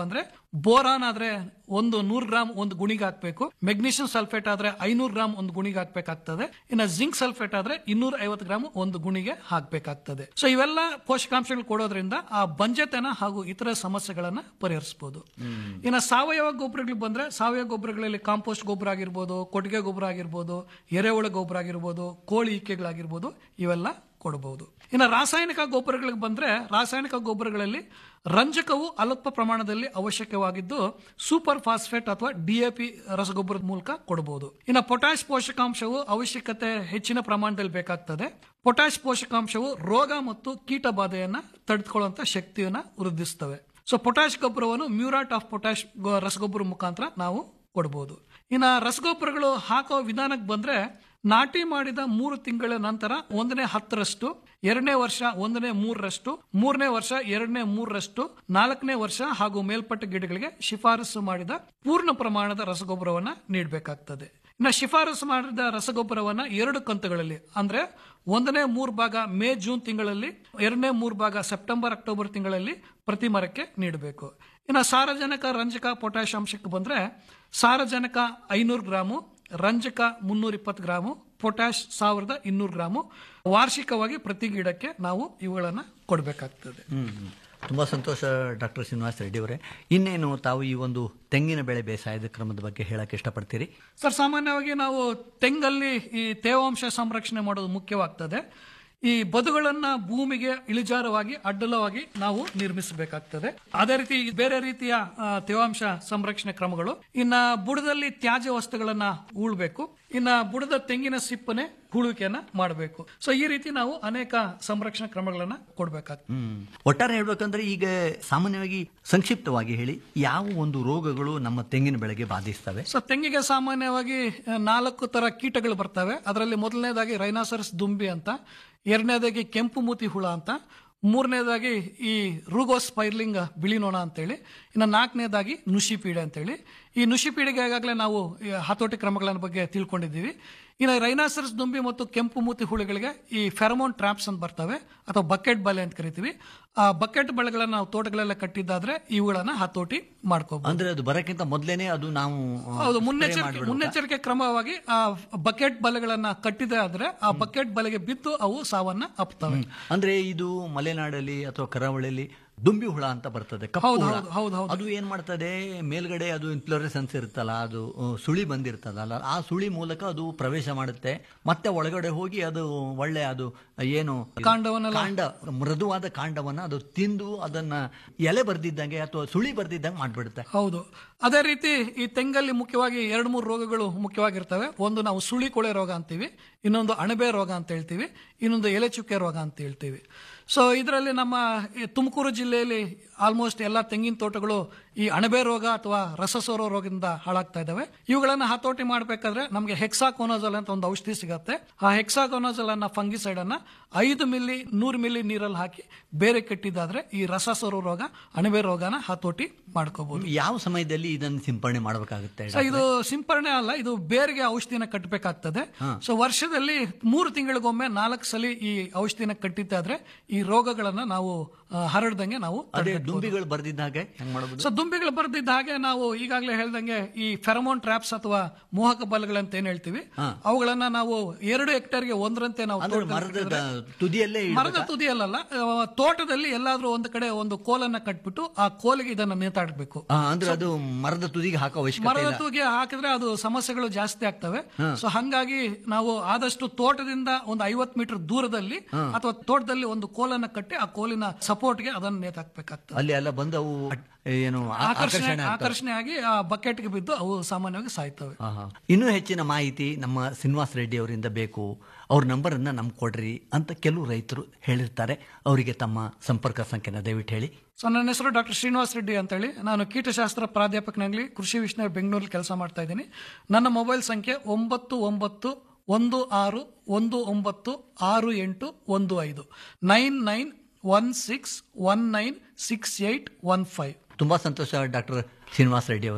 G: ಬೋರಾನ್ ಆದ್ರೆ ಒಂದು ನೂರು ಗ್ರಾಮ್ ಒಂದು ಗುಣಿಗೆ ಹಾಕ್ಬೇಕು ಮೆಗ್ನೀಷಿಯಂ ಸಲ್ಫೇಟ್ ಆದ್ರೆ ಐನೂರು ಗ್ರಾಮ್ ಒಂದು ಗುಣಿಗೆ ಹಾಕ್ಬೇಕಾಗ್ತದೆ ಇನ್ನು ಜಿಂಕ್ ಸಲ್ಫೇಟ್ ಆದ್ರೆ ಇನ್ನೂರ ಐವತ್ತು ಗ್ರಾಮ್ ಒಂದು ಗುಣಿಗೆ ಹಾಕ್ಬೇಕಾಗ್ತದೆ ಸೊ ಇವೆಲ್ಲ ಪೋಷಕಾಂಶಗಳು ಕೊಡೋದ್ರಿಂದ ಆ ಬಂಜೆತನ ಹಾಗೂ ಇತರ ಸಮಸ್ಯೆಗಳನ್ನ ಪರಿಹರಿಸಬಹುದು ಇನ್ನು ಸಾವಯವ ಗೊಬ್ಬರಗಳಿಗೆ ಬಂದ್ರೆ ಸಾವಯವ ಗೊಬ್ಬರಗಳಲ್ಲಿ ಕಾಂಪೋಸ್ಟ್ ಗೊಬ್ಬರ ಆಗಿರ್ಬೋದು ಕೊಟ್ಟಿಗೆ ಗೊಬ್ಬರ ಆಗಿರ್ಬೋದು ಎರೆಹುಳ ಗೊಬ್ಬರ ಆಗಿರ್ಬೋದು ಕೋಳಿ ಇಕ್ಕೆಗಳಾಗಿರ್ಬೋದು ಇವೆಲ್ಲ ಕೊಡಬಹುದು ಇನ್ನು ರಾಸಾಯನಿಕ ಗೊಬ್ಬರಗಳಿಗೆ ಬಂದ್ರೆ ರಾಸಾಯನಿಕ ಗೊಬ್ಬರಗಳಲ್ಲಿ ರಂಜಕವು ಅಲ್ಪ ಪ್ರಮಾಣದಲ್ಲಿ ಅವಶ್ಯಕವಾಗಿದ್ದು ಸೂಪರ್ ಫಾಸ್ಫೇಟ್ ಅಥವಾ ಡಿಎಪಿ ರಸಗೊಬ್ಬರದ ಮೂಲಕ ಕೊಡಬಹುದು ಇನ್ನು ಪೊಟ್ಯಾಶ್ ಪೋಷಕಾಂಶವು ಅವಶ್ಯಕತೆ ಹೆಚ್ಚಿನ ಪ್ರಮಾಣದಲ್ಲಿ ಬೇಕಾಗ್ತದೆ ಪೊಟ್ಯಾಶ್ ಪೋಷಕಾಂಶವು ರೋಗ ಮತ್ತು ಕೀಟ ಬಾಧೆಯನ್ನ ತಡೆದುಕೊಳ್ಳುವಂತ ಶಕ್ತಿಯನ್ನ ವೃದ್ಧಿಸ್ತವೆ ಸೊ ಪೊಟ್ಯಾಶ್ ಗೊಬ್ಬರವನ್ನು ಮ್ಯೂರಾಟ್ ಆಫ್ ಪೊಟ್ಯಾಶ್ ಗೊ- ರಸಗೊಬ್ಬರ ಮುಖಾಂತರ ನಾವು ಕೊಡಬಹುದು ಇನ್ನು ರಸಗೊಬ್ಬರಗಳು ಹಾಕೋ ವಿಧಾನಕ್ಕೆ ಬಂದ್ರೆ ನಾಟಿ ಮಾಡಿದ ಮೂರು ತಿಂಗಳ ನಂತರ ಒಂದನೇ ಹತ್ತರಷ್ಟು ಎರಡನೇ ವರ್ಷ ಒಂದನೇ ಮೂರರಷ್ಟು ಮೂರನೇ ವರ್ಷ ಎರಡನೇ ಮೂರರಷ್ಟು ನಾಲ್ಕನೇ ವರ್ಷ ಹಾಗೂ ಮೇಲ್ಪಟ್ಟ ಗಿಡಗಳಿಗೆ ಶಿಫಾರಸು ಮಾಡಿದ ಪೂರ್ಣ ಪ್ರಮಾಣದ ರಸಗೊಬ್ಬರವನ್ನ ನೀಡಬೇಕಾಗ್ತದೆ ಇನ್ನು ಶಿಫಾರಸು ಮಾಡಿದ ರಸಗೊಬ್ಬರವನ್ನ ಎರಡು ಕಂತುಗಳಲ್ಲಿ ಅಂದ್ರೆ ಒಂದನೇ ಮೂರು ಭಾಗ ಮೇ ಜೂನ್ ತಿಂಗಳಲ್ಲಿ ಎರಡನೇ ಮೂರು ಭಾಗ ಸೆಪ್ಟೆಂಬರ್ ಅಕ್ಟೋಬರ್ ತಿಂಗಳಲ್ಲಿ ಪ್ರತಿ ಮರಕ್ಕೆ ನೀಡಬೇಕು ಇನ್ನು ಸಾರಜನಕ ರಂಜಕ ಪೊಟ್ಯಾಶ್ ಅಂಶಕ್ಕೆ ಬಂದ್ರೆ ಸಾರಜನಕ ಐನೂರು ಗ್ರಾಮು ರಂಜಕ ಮುನ್ನೂರ ಇಪ್ಪತ್ತು ಗ್ರಾಮು ಪೊಟ್ಯಾಶ್ ಸಾವಿರದ ಇನ್ನೂರು ಗ್ರಾಮು ವಾರ್ಷಿಕವಾಗಿ ಪ್ರತಿ ಗಿಡಕ್ಕೆ ನಾವು ಇವುಗಳನ್ನು ಕೊಡಬೇಕಾಗ್ತದೆ
F: ಹ್ಮ್ ಹ್ಮ್. ತುಂಬಾ ಸಂತೋಷ ಡಾಕ್ಟರ್ ಶ್ರೀನಿವಾಸ ರೆಡ್ಡಿ ಅವರೇ ಇನ್ನೇನು ತಾವು ಈ ಒಂದು ತೆಂಗಿನ ಬೆಳೆ ಬೇಸಾಯದ ಕ್ರಮದ ಬಗ್ಗೆ ಹೇಳಕ್ ಇಷ್ಟಪಡ್ತೀರಿ
G: ಸರ್ ಸಾಮಾನ್ಯವಾಗಿ ನಾವು ತೆಂಗಲ್ಲಿ ಈ ತೇವಾಂಶ ಸಂರಕ್ಷಣೆ ಮಾಡೋದು ಮುಖ್ಯವಾಗ್ತದೆ ಈ ಬದುಗಳನ್ನ ಭೂಮಿಗೆ ಇಳಿಜಾರವಾಗಿ ಅಡ್ಡಲವಾಗಿ ನಾವು ನಿರ್ಮಿಸಬೇಕಾಗ್ತದೆ ಅದೇ ರೀತಿ ಬೇರೆ ರೀತಿಯ ಆ, ತೇವಾಂಶ ಸಂರಕ್ಷಣೆ ಕ್ರಮಗಳು ಇನ್ನ ಬುಡದಲ್ಲಿ ತ್ಯಾಜ್ಯ ವಸ್ತುಗಳನ್ನ ಉಳ್ಬೇಕು ಇನ್ನ ಬುಡದ ತೆಂಗಿನ ಸಿಪ್ಪನೆ ಹೂಳುವಿಕೆಯನ್ನ ಮಾಡಬೇಕು ಸೊ ಈ ರೀತಿ ನಾವು ಅನೇಕ ಸಂರಕ್ಷಣಾ ಕ್ರಮಗಳನ್ನ ಕೊಡಬೇಕಾಗ್ತದೆ
F: ಹ್ಮ್ ಒಟ್ಟಾರೆ ಹೇಳ್ಬೇಕಂದ್ರೆ ಈಗ ಸಾಮಾನ್ಯವಾಗಿ ಸಂಕ್ಷಿಪ್ತವಾಗಿ ಹೇಳಿ ಯಾವ ಒಂದು ರೋಗಗಳು ನಮ್ಮ ತೆಂಗಿನ ಬೆಳೆಗೆ ಬಾಧಿಸ್ತವೆ
G: ಸೊ ತೆಂಗಿಗೆ ಸಾಮಾನ್ಯವಾಗಿ ಆ, ನಾಲ್ಕು ತರ ಕೀಟಗಳು ಬರ್ತವೆ ಅದರಲ್ಲಿ ಮೊದಲನೇದಾಗಿ ರೈನಾಸರಸ್ ದುಂಬಿ ಅಂತ ಎರಡನೇದಾಗಿ ಕೆಂಪು ಮೂತಿ ಹುಳ ಅಂತ ಮೂರನೇದಾಗಿ ಈ ರೂಗೋಸ್ ಪೈರ್ಲಿಂಗ್ ಬಿಳಿ ನೊಣ ಅಂತೇಳಿ ಇನ್ನು ನಾಲ್ಕನೇದಾಗಿ ನುಷಿಪೀಡೆ ಅಂತೇಳಿ ಈ ನುಷಿಪೀಡೆಗೆ ಈಗಾಗಲೇ ನಾವು ಈ ಹತೋಟಿ ಕ್ರಮಗಳ ಬಗ್ಗೆ ತಿಳ್ಕೊಂಡಿದ್ದೀವಿ ಇನ್ನು ರೈನಾಸರಸ್ ದುಂಬಿ ಮತ್ತು ಕೆಂಪು ಮೂತಿ ಹುಳುಗಳಿಗೆ ಈ ಫೆರಮೋನ್ ಟ್ರಾಪ್ಸ್ ಅಂತ ಬರ್ತವೆ ಅಥವಾ ಬಕೆಟ್ ಬಲೆ ಅಂತ ಕರಿತೀವಿ ಆ ಬಕೆಟ್ ಬಳೆಗಳನ್ನ ನಾವು ತೋಟಗಳೆಲ್ಲ ಕಟ್ಟಿದ್ದಾದ್ರೆ ಇವುಗಳನ್ನ ಹತೋಟಿ ಮಾಡ್ಕೋಬಹುದು
F: ಅಂದ್ರೆ ಅದು ಬರಕ್ಕಿಂತ ಮೊದಲೇನೆ ಅದು ನಾವು ಆ,
G: ಹೌದು
F: spray
G: ಮುನ್ನೆಚ್ಚರಿಕೆ
F: ಮಾಡ್ಬಿಡ್ಬೇಕಾ?
G: ಮುನ್ನೆಚ್ಚರಿಕೆ ಕ್ರಮವಾಗಿ ಆ ಬಕೆಟ್ ಬಲೆಗಳನ್ನ ಕಟ್ಟಿದೆ ಆದ್ರೆ ಆ ಬಕೆಟ್ ಬಲೆಗೆ ಬಿದ್ದು ಅವು ಸಾವನ್ನ ಅಪ್ತವೆ
F: ಅಂದ್ರೆ ಇದು ಮಲೆನಾಡಲ್ಲಿ ಅಥವಾ ಕರಾವಳಿಯಲ್ಲಿ ದುಂಬಿ ಹುಳ ಅಂತ ಬರ್ತದೆ ಕಪ್ಪು
G: ಹೌದು,
F: ಹುಳ.
G: ಹೌದು, ಹೌದು, ಹೌದು.
F: ಅದು ಏನ್ ಮಾಡ್ತದೆ ಮೇಲ್ಗಡೆ ಅದು ಇನ್ಫ್ಲೋರೆಸೆನ್ಸ್ ಇರುತ್ತಲ್ಲ ಅದು ಆ, ಸುಳಿ ಬಂದಿರ್ತದಲ್ಲ ಆ ಸುಳಿ ಮೂಲಕ ಅದು ಪ್ರವೇಶ ಮಾಡುತ್ತೆ ಮತ್ತೆ ಒಳಗಡೆ ಹೋಗಿ ಅದು ಒಳ್ಳೆ ಅದು ಏನು
G: ಕಾಂಡವನ್ನೆಲ್ಲ-
F: ಕಾಂಡ ಮೃದುವಾದ ಕಾಂಡವನ್ನ ಅದು ತಿಂದು ಅದನ್ನ ಎಲೆ ಬರ್ದಿದ್ದಂಗೆ ಅಥವಾ ಸುಳಿ ಬರ್ದಿದ್ದಂಗೆ ಮಾಡ್ಬಿಡುತ್ತೆ
G: ಹೌದು ಅದೇ ರೀತಿ ಈ ತೆಂಗಲ್ಲಿ ಮುಖ್ಯವಾಗಿ ಎರಡು ಮೂರು ರೋಗಗಳು ಮುಖ್ಯವಾಗಿರ್ತವೆ ಒಂದು ನಾವು ಸುಳಿ ಕೊಳೆ ರೋಗ ಅಂತೀವಿ ಇನ್ನೊಂದು ಅಣಬೆ ರೋಗ ಅಂತ ಹೇಳ್ತೀವಿ ಇನ್ನೊಂದು ಎಲೆ ಚುಕ್ಕೆ ರೋಗ ಅಂತ ಹೇಳ್ತೀವಿ ಸೊ ಇದರಲ್ಲಿ ನಮ್ಮ ಈ ತುಮಕೂರು ಜಿಲ್ಲೆಯಲ್ಲಿ ಆಲ್ಮೋಸ್ಟ್ ಎಲ್ಲ ತೆಂಗಿನ ತೋಟಗಳು ಈ ಅಣಬೆ ರೋಗ ಅಥವಾ ರಸಸೋರೋ ರೋಗದಿಂದ ಹಾಳಾಗ್ತಾ ಇದ್ದಾವೆ ಇವುಗಳನ್ನ ಹತೋಟಿ ಮಾಡಬೇಕಾದ್ರೆ ನಮಗೆ ಹೆಕ್ಸಾಕೋನೋಜಲ್ ಅಂತ ಒಂದು ಔಷಧಿ ಸಿಗತ್ತೆ ಆ ಹೆಕ್ಸಾಕೋನೋಜಲ್ ಅನ್ನ ಫಂಗಿಸೈಡ್ ಅನ್ನ ಐದು ಮಿಲಿ ನೂರು ಮಿಲಿ ನೀರಲ್ಲಿ ಹಾಕಿ ಬೇರೆ ಕಟ್ಟಿದ್ದಾದ್ರೆ ಈ ರಸಸೋರೋ ರೋಗ ಅಣಬೆ ರೋಗನ ಹತೋಟಿ ಮಾಡ್ಕೋಬಹುದು
F: ಯಾವ ಸಮಯದಲ್ಲಿ ಇದನ್ನು ಸಿಂಪರಣೆ ಮಾಡಬೇಕಾಗುತ್ತೆ
G: ಸೊ ಇದು ಸಿಂಪರಣೆ ಅಲ್ಲ ಇದು ಬೇರಿಗೆ ಔಷಧಿನ ಕಟ್ಟಬೇಕಾಗ್ತದೆ ಸೊ ವರ್ಷದಲ್ಲಿ ಮೂರು ತಿಂಗಳಿಗೊಮ್ಮೆ ನಾಲ್ಕು ಸಲ ಈ ಔಷಧಿನ ಕಟ್ಟಿದ್ದಾದ್ರೆ ಈ ರೋಗಗಳನ್ನ ನಾವು ಆ, ಹರಡ್ದಂಗೆ ನಾವು
F: ಅದೇ ದುಂಬಿಗಳು ಬರ್ದಿದ್ದ ಹಾಗೆ ಹೆಂಗ್ ಮಾಡೋದು
G: ಸೊ ದುಂಬಿಗಳು ಬರ್ದಿದ್ದ ಹಾಗೆ ನಾವು ಈಗಾಗಲೇ ಹೇಳ್ದಂಗೆ ಈ ಫೆರಮೋನ್ ಟ್ರಾಪ್ಸ್ ಅಥವಾ ಮೋಹಕ ಬಲಗಳಂತ ಏನ್ ಹೇಳ್ತೀವಿ ಅವುಗಳನ್ನ ನಾವು ಎರಡು ಹೆಕ್ಟೇರ್ಗೆ ಒಂದರಂತೆ ನಾವು
F: ಅಂದ್ರೆ
G: ತೋಟದಲ್ಲಿ
F: ಮರದ ತುದಿಯಲ್ಲೇ ಇಡ್ಬೇಕಾ?
G: ಮರದ ತುದಿಯಲ್ಲ ಆ, ತೋಟದಲ್ಲಿ ಎಲ್ಲಾದ್ರೂ ಒಂದು ಕಡೆ ಒಂದು ಕೋಲನ್ನ ಕಟ್ಬಿಟ್ಟು ಆ ಕೋಲಿಗೆ ಇದನ್ನ ನೇತಾಡಬೇಕು
F: ಆ, ಅಂದ್ರೆ ಅದು ಮರದ ತುದಿಗೆ ಹಾಕೋ ಅವಶ್ಯಕತೆ
G: ಮರದ
F: ಇಲ್ಲ
G: ತೂಗೆ ಹಾಕಿದ್ರೆ ಅದು ಸಮಸ್ಯೆಗಳು ಜಾಸ್ತಿ ಆಗ್ತವೆ ಸೊ ಹಂಗಾಗಿ ನಾವು ಆದಷ್ಟು ತೋಟದಿಂದ ಒಂದು ಐವತ್ ಮೀಟರ್ ದೂರದಲ್ಲಿ ಅಥವಾ ತೋಟದಲ್ಲಿ ಒಂದು ಕೋಲನ್ನ ಕಟ್ಟಿ ಆ ಕೋಲಿನ ಸಪೋರ್ಟ್ಗೆ ಅದನ್ನ ನೇತಾಕ್ಬೇಕಾಗ್ತದೆ
F: ಅಲ್ಲಿ ಎಲ್ಲ ಬಂದು ಅವು ಅಟ್- ಏನು ಆ-
G: ಆಕರ್ಷಣೆ
F: ಆಕರ್ಷಣೆ ಆಗ್ತವೆ.
G: ಆಕರ್ಷಣೆ ಆಗಿ ಆ ಬಕೆಟ್ಗೆ ಬಿದ್ದು ಅವು ಸಾಮಾನ್ಯವಾಗಿ ಸಾಯ್ತವೆ
F: ಆಹಾ. ಇನ್ನೂ ಹೆಚ್ಚಿನ ಮಾಹಿತಿ ನಮ್ಮ ಶ್ರೀನಿವಾಸ ರೆಡ್ಡಿ ಅವರಿಂದ ಬೇಕು ಅವ್ರ ನಂಬರನ್ನ ನಮ್ಗೆ ಕೊಡ್ರಿ ಅಂತ ಕೆಲವು ರೈತರು ಹೇಳಿರ್ತಾರೆ ಅವರಿಗೆ ತಮ್ಮ ಸಂಪರ್ಕ ಸಂಖ್ಯೆನ ದಯವಿಟ್ಟು ಹೇಳಿ
G: ಸೊ ನನ್ನ ಹೆಸರು ಡಾಕ್ಟರ್ ಶ್ರೀನಿವಾಸ್ ರೆಡ್ಡಿ ಅಂತೇಳಿ ನಾನು ಕೀಟಶಾಸ್ತ್ರ ಪ್ರಾಧ್ಯಾಪಕನಾಗಲಿ ಕೃಷಿ ವಿಜ್ಞಾನ ಬೆಂಗಳೂರಲ್ಲಿ ಕೆಲಸ ಮಾಡ್ತಾ ಇದ್ದೀನಿ ನನ್ನ ಮೊಬೈಲ್ ಸಂಖ್ಯೆ ಒಂಬತ್ತು ಒಂಬತ್ತು ಒಂದು ಆರು ಒಂದು ಒಂಬತ್ತು ಆರು ಎಂಟು ಒಂದು ಐದು nine nine one six one nine six eight one five
F: ತುಂಬಾ ಸಂತೋಷ ಡಾಕ್ಟರ್ ಶ್ರೀನಿವಾಸ ರೆಡ್ಡಿ ಅವರೇ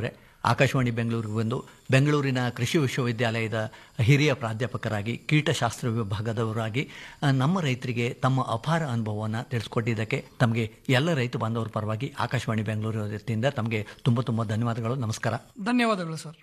F: ಆಕಾಶವಾಣಿ ಬೆಂಗಳೂರಿಗೆ ಬಂದು ಬೆಂಗಳೂರಿನ ಕೃಷಿ ವಿಶ್ವವಿದ್ಯಾಲಯದ ಹಿರಿಯ ಪ್ರಾಧ್ಯಾಪಕರಾಗಿ ಕೀಟಶಾಸ್ತ್ರ ವಿಭಾಗದವರಾಗಿ ಆ, ನಮ್ಮ ರೈತರಿಗೆ ತಮ್ಮ ಅಪಾರ ಅನುಭವವನ್ನು ತಿಳಿಸ್ಕೊಟ್ಟಿದ್ದಕ್ಕೆ ತಮಗೆ ಎಲ್ಲ ರೈತ ಬಾಂಧವರ ಪರವಾಗಿ ಆಕಾಶವಾಣಿ ಬೆಂಗಳೂರು ವತಿಯಿಂದ ತಮಗೆ ತುಂಬ ತುಂಬ ಧನ್ಯವಾದಗಳು ನಮಸ್ಕಾರ
G: ಧನ್ಯವಾದಗಳು ಸರ್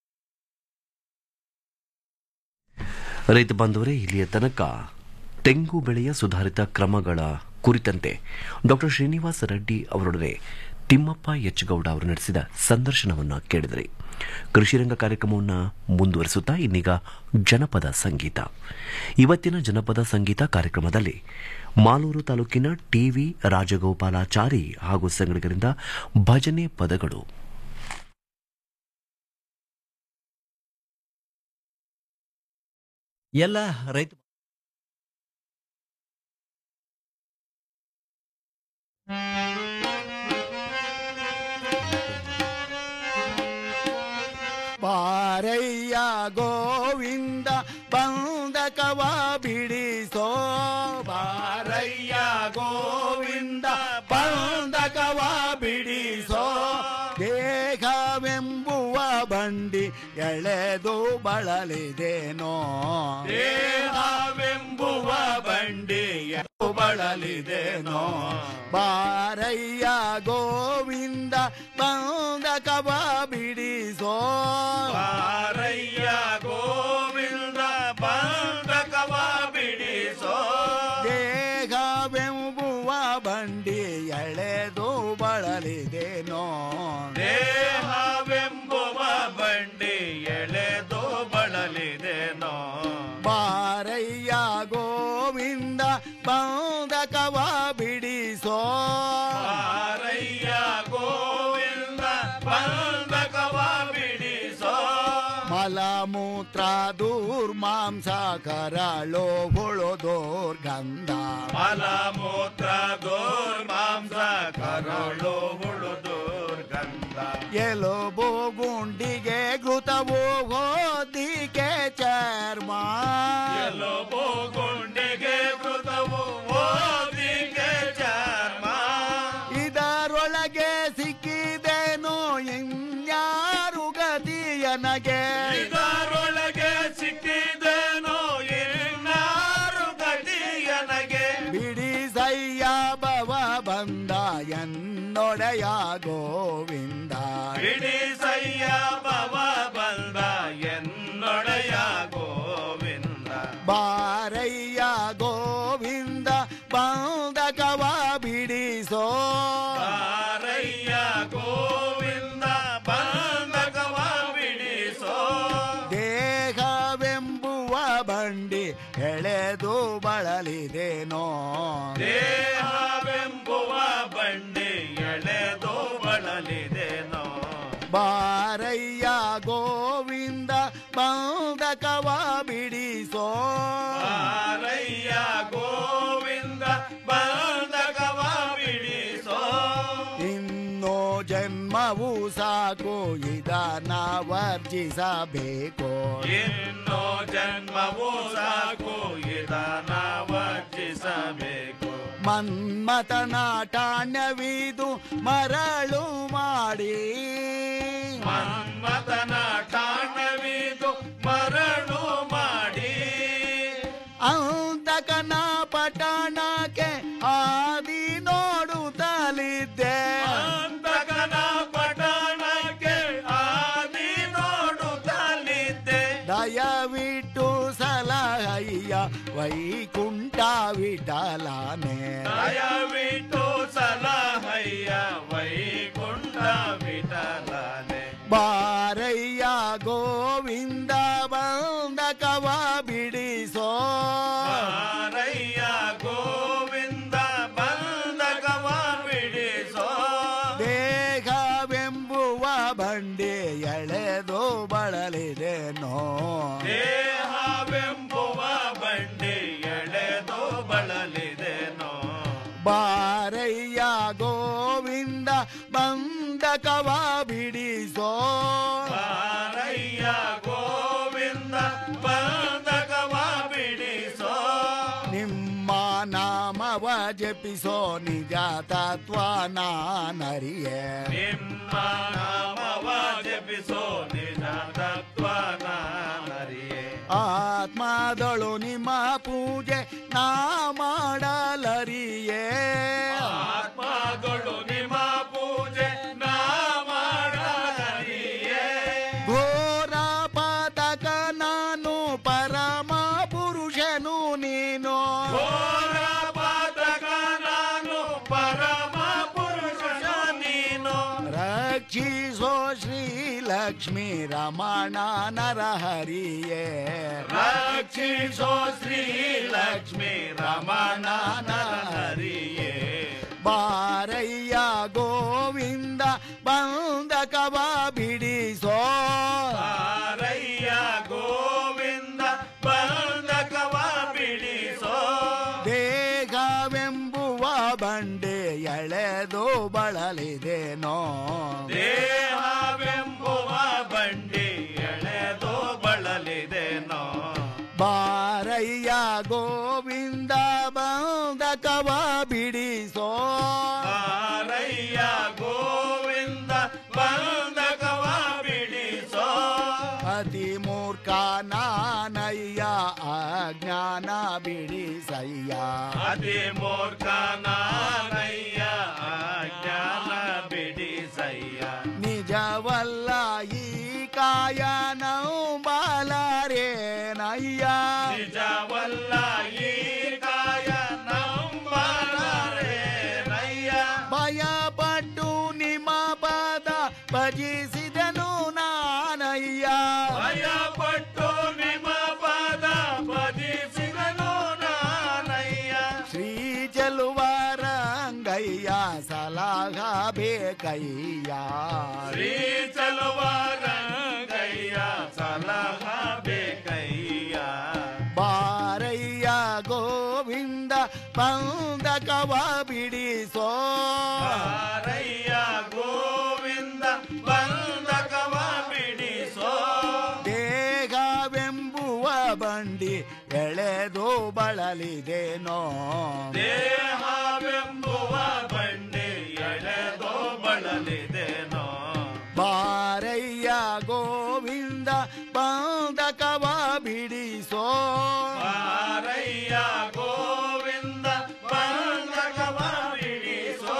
E: ರೈತ ಬಾಂಧವರೇ ಇಲ್ಲಿಯ ತನಕ ತೆಂಗು ಬೆಳೆಯ ಸುಧಾರಿತ ಕ್ರಮಗಳ ಕುರಿತಂತೆ ಡಾಕ್ಟರ್ ಶ್ರೀನಿವಾಸ ರೆಡ್ಡಿ ಅವರೊಡನೆ ತಿಮ್ಮಪ್ಪ ಎಚ್ ಗೌಡ ಅವರು ನಡೆಸಿದ ಸಂದರ್ಶನವನ್ನು ಕೇಳಿದರೆ ಕೃಷಿರಂಗ ಕಾರ್ಯಕ್ರಮವನ್ನು ಮುಂದುವರಿಸುತ್ತಾ ಇನ್ನೀಗ ಜನಪದ ಸಂಗೀತ ಇವತ್ತಿನ ಜನಪದ ಸಂಗೀತ ಕಾರ್ಯಕ್ರಮದಲ್ಲಿ ಮಾಲೂರು ತಾಲೂಕಿನ ಟಿವಿ ರಾಜಗೋಪಾಲಾಚಾರಿ ಹಾಗೂ ಸಂಗಡಿಗರಿಂದ ಭಜನೆ ಪದಗಳು
F: ಎಲ್ಲ ರೈತ
H: ಬಾರಯ್ಯ ಗೋವಿಂದ ಬಂದಕವ ಬಿಡಿಸೋ ಬಾರಯ್ಯ ಗೋವಿಂದ ಬಂದಕವ ಬಿಡಿಸೋ ದೇಹವೆಂಬುವ ಬಂಡಿ ಎಳೆದು ಬಳಲಿದೇನೋ ದೇಹವೆಂಬುವ ಬಂಡಿ ಎಳೆದು ಬಳಲಿದೇನೋ ಬಾರಯ್ಯ ಗೋವಿಂದ ಬಂದಕವ ಬಿಡಿಸೋ ಬಾರಯ್ಯ ಗೋವಿಂದ ಬಂದಕವ ಬಿಡಿಸೋ ದೇಹವೆಂಬುವ ಬಂಡಿ ಎಳೆದು ಬಳಲಿದೇನೋ ದೇಹವೆಂಬುವ ಬಂಡಿ ಎಳೆದು ಬಳಲಿದೇನೋ ಬಾರಯ್ಯ ಗೋವಿಂದ ಬಂದಕವ ಬಿಡಿಸೋ ಬಾರಯ್ಯ ಗೋವಿಂದ ಬಂದಕವ ಬಿಡಿಸೋ ಮಲಮೂತ್ರ ದುರ್ಮಾಂಸ ಕರಳೋ ಹುಳುದೋರ್ಗಂಧ ಮಲಮೂತ್ರ ದುರ್ಮಾಂಸ ಕರಳೋ ಹುಳುದೋರ್ಗಂಧ ಎಲುಬು ಗುಂಡಿಗೆ ಘೃತವು ಹೋದಿಕೆ ಚರ್ಮ ಎಲುಬು ಗುಂಡಿಗೆ ಘೃತವು ಹೋದಿಕೆ ಚರ್ಮ ಇದರೊಳಗೆ ಸಿಕ್ಕಿದೇನೋ ಇನ್ಯಾರು ಗತಿಯನಗೆ ಇದರೊಳಗೆ ಸಿಕ್ಕಿದೇನೋ ಇನ್ಯಾರು ಗತಿಯನಗೆ ಬಿಡಿಸಯ್ಯ ಭವ ಬಂದ ಎನ್ನೊಡೆಯ ಗೋವಿಂದ ಬಿಡಿಸಯ್ಯ ಭವ ಬಂದ ಎನ್ನೊಡೆಯ ಗೋವಿಂದ ಬಾರಯ್ಯ ಗೋವಿಂದ ಬಂದಕವ ಬಿಡಿಸೋ ಬಾರಯ್ಯ ಗೋವಿಂದ ಬಂದಕವ ಬಿಡಿಸೋ ದೇಹವೆಂಬುವ ಬಂಡಿ ಎಳೆದು ಬಳಲಿದೇನೋ ದೇಹವೆಂಬುವ ಬಂಡಿ ಎಳೆದು ಬಳಲಿದೇನೋ ಬಾರಯ್ಯ ಗೋವಿಂದ ಬಂದಕವ ಬಿಡಿಸೋ ಬಾರಯ್ಯ ಗೋವಿಂದ ಬಂದಕವ ಬಿಡಿಸೋ ಇನ್ನೋ ಜನ್ಮವು ಸಾಕು ಇದನ್ನ ವರ್ಜಿಸಬೇಕು ಇನ್ನೋ ಜನ್ಮವು ಸಾಕು ಇದನ್ನ ವರ್ಜಿಸಬೇಕು ಮನ್ಮತನ ಟಾಣ್ಯವಿದು ಮರಳು ಮಾಡಿ ಮನ್ಮತನ ಟಾಣ್ಯವಿದು ಮರಳು ಮಾಡಿ ಅಂತಕನ ಪಟ್ಟಣಕ್ಕೆ ಆದಿ ನೋಡುತ್ತಲಿದ್ದೆ ಅಂತಕನ ಪಟ್ಟಣಕ್ಕೆ ಆದಿ ನೋಡುತ್ತಲಿದ್ದೆ ದಯವಿಟ್ಟು ಸಲಹಯ್ಯ ವೈಕುಂಠ ವಿಠಲಾನೆ ದಯವಿಟ್ಟು ಸಲಹಯ್ಯ ವೈಕುಂಠ ವಿಠಲಾನೆ ಬಾರಯ್ಯ ಗೋವಿಂದ ಬಂದಕವ ಬಿಡಿಸೋ ಬಾರಯ್ಯ ಗೋವಿಂದ ಬಂದಕವ ಬಿಡಿಸೋ ದೇಹವೆಂಬುವ ಬಂಡಿ ಎಳೆದು ಬಳಲಿದೇನೋ ದೇಹವೆಂಬುವ ಬಂಡಿ ಎಳೆದು ಬಳಲಿದೇನೋ ಬಾರಯ್ಯ ಗೋವಿಂದ ಬಂದಕವ ಬಿಡಿಸೋ ಬಾರಯ್ಯ ಗೋವಿಂದ ಬಂದಕವ ಬಿಡಿಸೋ ನಿಮ್ಮ ನಾಮವ ಜಪ ಜಪಿಸೋ ನಿಜ ತತ್ವ ನಾನರಿಯೇ
C: ನಿಮ್ಮ ನಾಮವ ಜಪಿಸೋ ನಿಜ ತತ್ವ ನಾನರಿಯೇ
H: ಆತ್ಮದಳು ನಿಮ್ಮ ಪೂಜೆ ನಾ ಮಾಡಲರಿಯೇ
C: ಆತ್ಮಗಳು ನಿಮ್ಮ ಪೂಜೆ ನಾ ಮಾಡಲರಿಯೇ
H: ಘೋರ ಪಾತಕ ನಾನು ಪರಮ ಪುರುಷನು ನೀನು
C: ಘೋರ ಪಾತಕ ನಾನು ಪರಮ ಪುರುಷ ನೀನು
H: ರಕ್ಷಿಸೋ ಶ್ರೀ ಲಕ್ಷ್ಮೀ ರಮಣ ನರಹರಿಯೇ
C: ರಕ್ಷಿಸೋ ಶ್ರೀ ಲಕ್ಷ್ಮೀ ರಮಣ ಹರಿಯೇ
H: ಬಾರಯ್ಯ ಗೋವಿಂದ ಬಂದಕವ ಬಿಡಿಸೋ
C: ಆರಯ್ಯ ಗೋವಿಂದ ಬಂದಕವ ಬಿಡಿಸೋ
H: ದೇಹವೆಂಬುವ ಬಂಡೆ ಎಳೆದು ಬಳಲಿದೆನೋ
C: ದೇಹವೆಂಬುವ ಬಂಡಿ ಎಳೆದು ಬಳಲಿದೆನೋ
H: ಬಾರಯ್ಯ ಗೋವಿಂದ ಬಂದಕವ ಬಿಡಿಸೋ
C: ಆರಯ್ಯ ಗೋವಿಂದ ಬಂದಕವ ಬಿಡಿಸೋ
H: ಅತಿ ಮೂರ್ಖ ನಾನಯ್ಯ ಅಜ್ಞಾನ ಬಿಡಿಸಯ್ಯ
C: ಅತಿ ಮೂರ್ಖ ನಾನಯ್ಯ ಜ್ಞಾನ ಬಿಡಿಸಯ್ಯ
H: ನಿಜವಲ್ಲ ಈ ಕಾಯ ನಂಬಲಾರೇನಯ್ಯ
C: ನಿಜವಲ್ಲ ಈ ಕಾಯ ನಂಬಲಾರೆ ನಯ್ಯ
H: ಭಯಪಟ್ಟು ನಿಮ್ಮ ಪದ ಭಜಿಸಿದನು ನಾನಯ್ಯ
C: ಭಯಪಟ್ಟು ನಿಮ್ಮ ಪದ ಭಜಿಸಿದನು ನಾನಯ್ಯ
H: ಶ್ರೀ ಚೆಲುವರಂಗಯ್ಯ ಸಲಹ ಬೇಕಯ್ಯ
C: ಶ್ರೀ ಚಲುವ ರಂಗಯ್ಯ ಸಲಹ ಬೇಕಯ್ಯ
H: ಬಾರಯ್ಯ ಗೋವಿಂದ ಬಂದಕವ ಬಿಡಿಸೋ
C: ಆರಯ್ಯ ಗೋವಿಂದ ಬಂದಕವ ಬಿಡಿಸೋ
H: ದೇಹವೆಂಬುವ ಬಂಡಿ ಎಳೆದು ಬಳಲಿದೆನೋ
C: ದೇಹವೆಂಬುವ ಬಂಡಿ ಎಳೆದೋ ಬಳಲಿದೆನೋ
H: ಬಾರಯ್ಯ ಗೋವಿಂದ ಬಂದಕವ ಬಿಡಿಸೋ
C: ಆರಯ್ಯ ಗೋವಿಂದ ಬಂದಕವ ಬಿಡಿಸೋ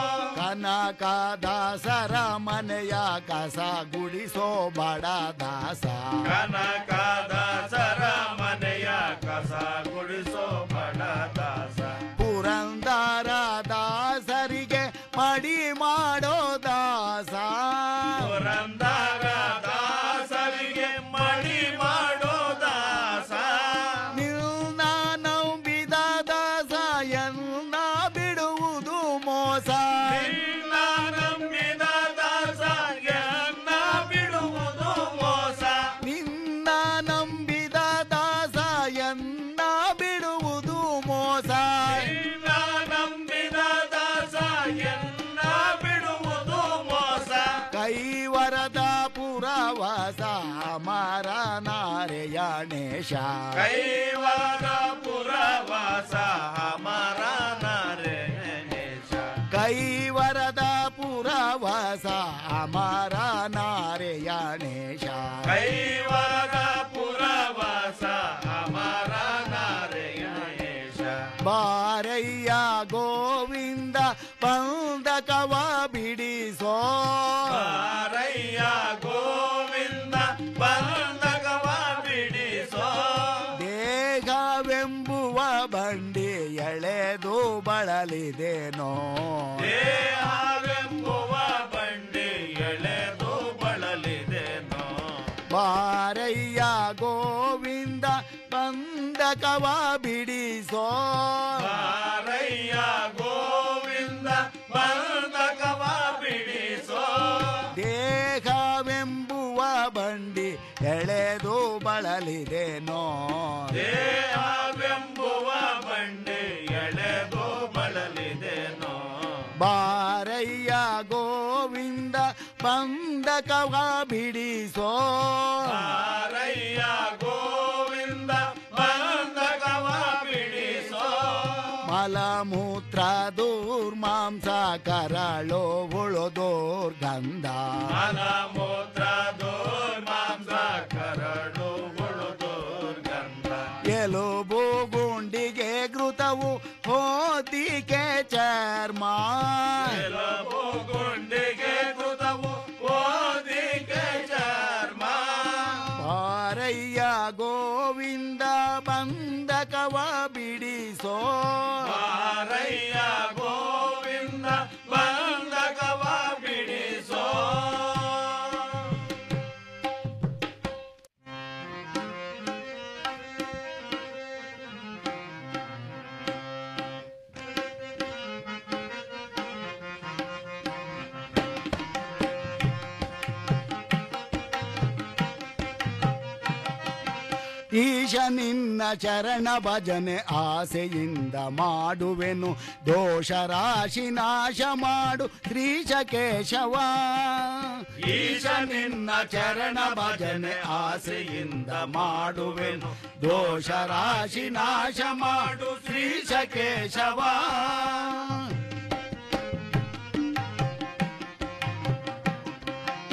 H: ಕನಕದಾಸರ ಮನೆಯ ಕಸ ಗುಡಿಸೋ ಬಡ ದಾಸ
C: ಕನಕದಾಸರ ಮನೆಯ ಕಸ ಗುಡಿಸೋ ಬಡ ದಾಸ
H: ಪುರಂದರ ದಾಸರಿಗೆ ಮಡಿ ಮಾಡೋ ದಾಸ
C: ಪುರಂದರ ದಾಸರಿಗೆ ಮಡಿ ಮಾಡೋ ದಾಸ
H: ನಿನ್ನ ನಂಬಿದ ದಾಸ ಎನ್ನ ಬಿಡುವುದು ಮೋಸ
C: ನಿನ್ನ ನಂಬಿದ ದಾಸ ಎನ್ನ ಬಿಡುವುದು ಮೋಸ
H: ನಿನ್ನ ನಂಬಿದ ದಾಸ ಎನ್ನ ಬಿಡುವುದು ಮೋಸ
C: ನಿನ್ನ ನಂಬಿದ ದಾಸ ಎನ್ನ ಬಿಡುವುದು ಮೋಸ
H: ಕೈವರದ ಪುರವಾಸ ಅಮರ ನಾರಾಯಣೇಶ
C: ಕೈವಾರ ಪುರವಾಸ ಅಮರ ನಾರಾಯಣೇಶ
H: ಕೈವರದ ಪುರವಾಸ ಅಮರ ನಾರಾಯಣೇಶ
C: ಕೈವಾರ ಪುರವಾಸ ಅಮರ ನಾರಾಯಣೇಶ
H: ಬಾರಯ್ಯ ಗೋವಿಂದ ಬಂದಕವ ಬಿಡಿಸೋ
C: ಆರಯ್ಯ ಗೋವಿಂದ ಬಂದಗವ ಬಿಡಿಸೋ
H: ದೇಹವೆಂಬುವ ಬಂಡಿ ಎಳೆದು ಬಳಲಿದೆನೋ
C: ದೇಹವೆಂಬುವ ಬಂಡಿ ಎಳೆದು ಬಳಲಿದೆನೋ
H: ಬಾರಯ್ಯ ಗೋವಿಂದ ಬಂದಕವ ಬಿಡಿಸೋ
C: ಆರಯ್ಯ ಗೋವಿಂದ ಬಂದಕವ ಬಿಡಿಸೋ
H: ದೇಹವೆಂಬುವ ಬಂಡಿ ಎಳೆದು ಬಳಲಿದೆನೋ
C: ದೇಹವೆಂಬುವ ಬಂಡಿ ಎಳೆದು ಬಳಲಿದೆನೋ
H: ಬಾರಯ್ಯ ಗೋವಿಂದ ಬಂದಕವ ಬಿಡಿಸೋ
C: ಆರಯ್ಯ ಗೋವಿಂದ ಬಂದಕವ ಬಿಡಿಸೋ
H: ಮಲಮೂತ್ರ ದುರ್ಮಾಂಸ ಕರಳು ಉಳುದೋರ್ ಗಂಧ
C: ಮಲ ಮೂತ್ರ ದುರ್ಮಾಂಸ ಕರಡು ಹುಳು ದುರ್ಗಂಧ
H: ಎಲುಬು ಗುಂಡಿಗೆ ಘೃತವು ಹೋದಿಕೆ ಚರ್ಮ
C: ಕೆಲವು ಗುಂಡಿಗೆ ಕೃತವು ಓದಿಕೆ ಚರ್ಮ
H: ಪಾರಯ್ಯ ಗೋವಿಂದ ಬಂಧಕವ ಬಿಡಿಸೋ
C: ಮಾರಯ್ಯ ಗೋವಿಂದ ಬಂಧಕವ ಬಿಡಿಸೋ
H: ಈಶ ನಿನ್ನ ಚರಣ ಭಜನೆ ಆಸೆಯಿಂದ ಮಾಡುವೆನು ದೋಷ ರಾಶಿ ನಾಶ ಮಾಡು ಶ್ರೀಶ ಕೇಶವ ಈಶ ನಿನ್ನ ಚರಣ ಭಜನೆ ಆಸೆಯಿಂದ ಮಾಡುವೆನು ದೋಷ ರಾಶಿ ನಾಶ ಮಾಡು ಶ್ರೀಶ ಕೇಶವ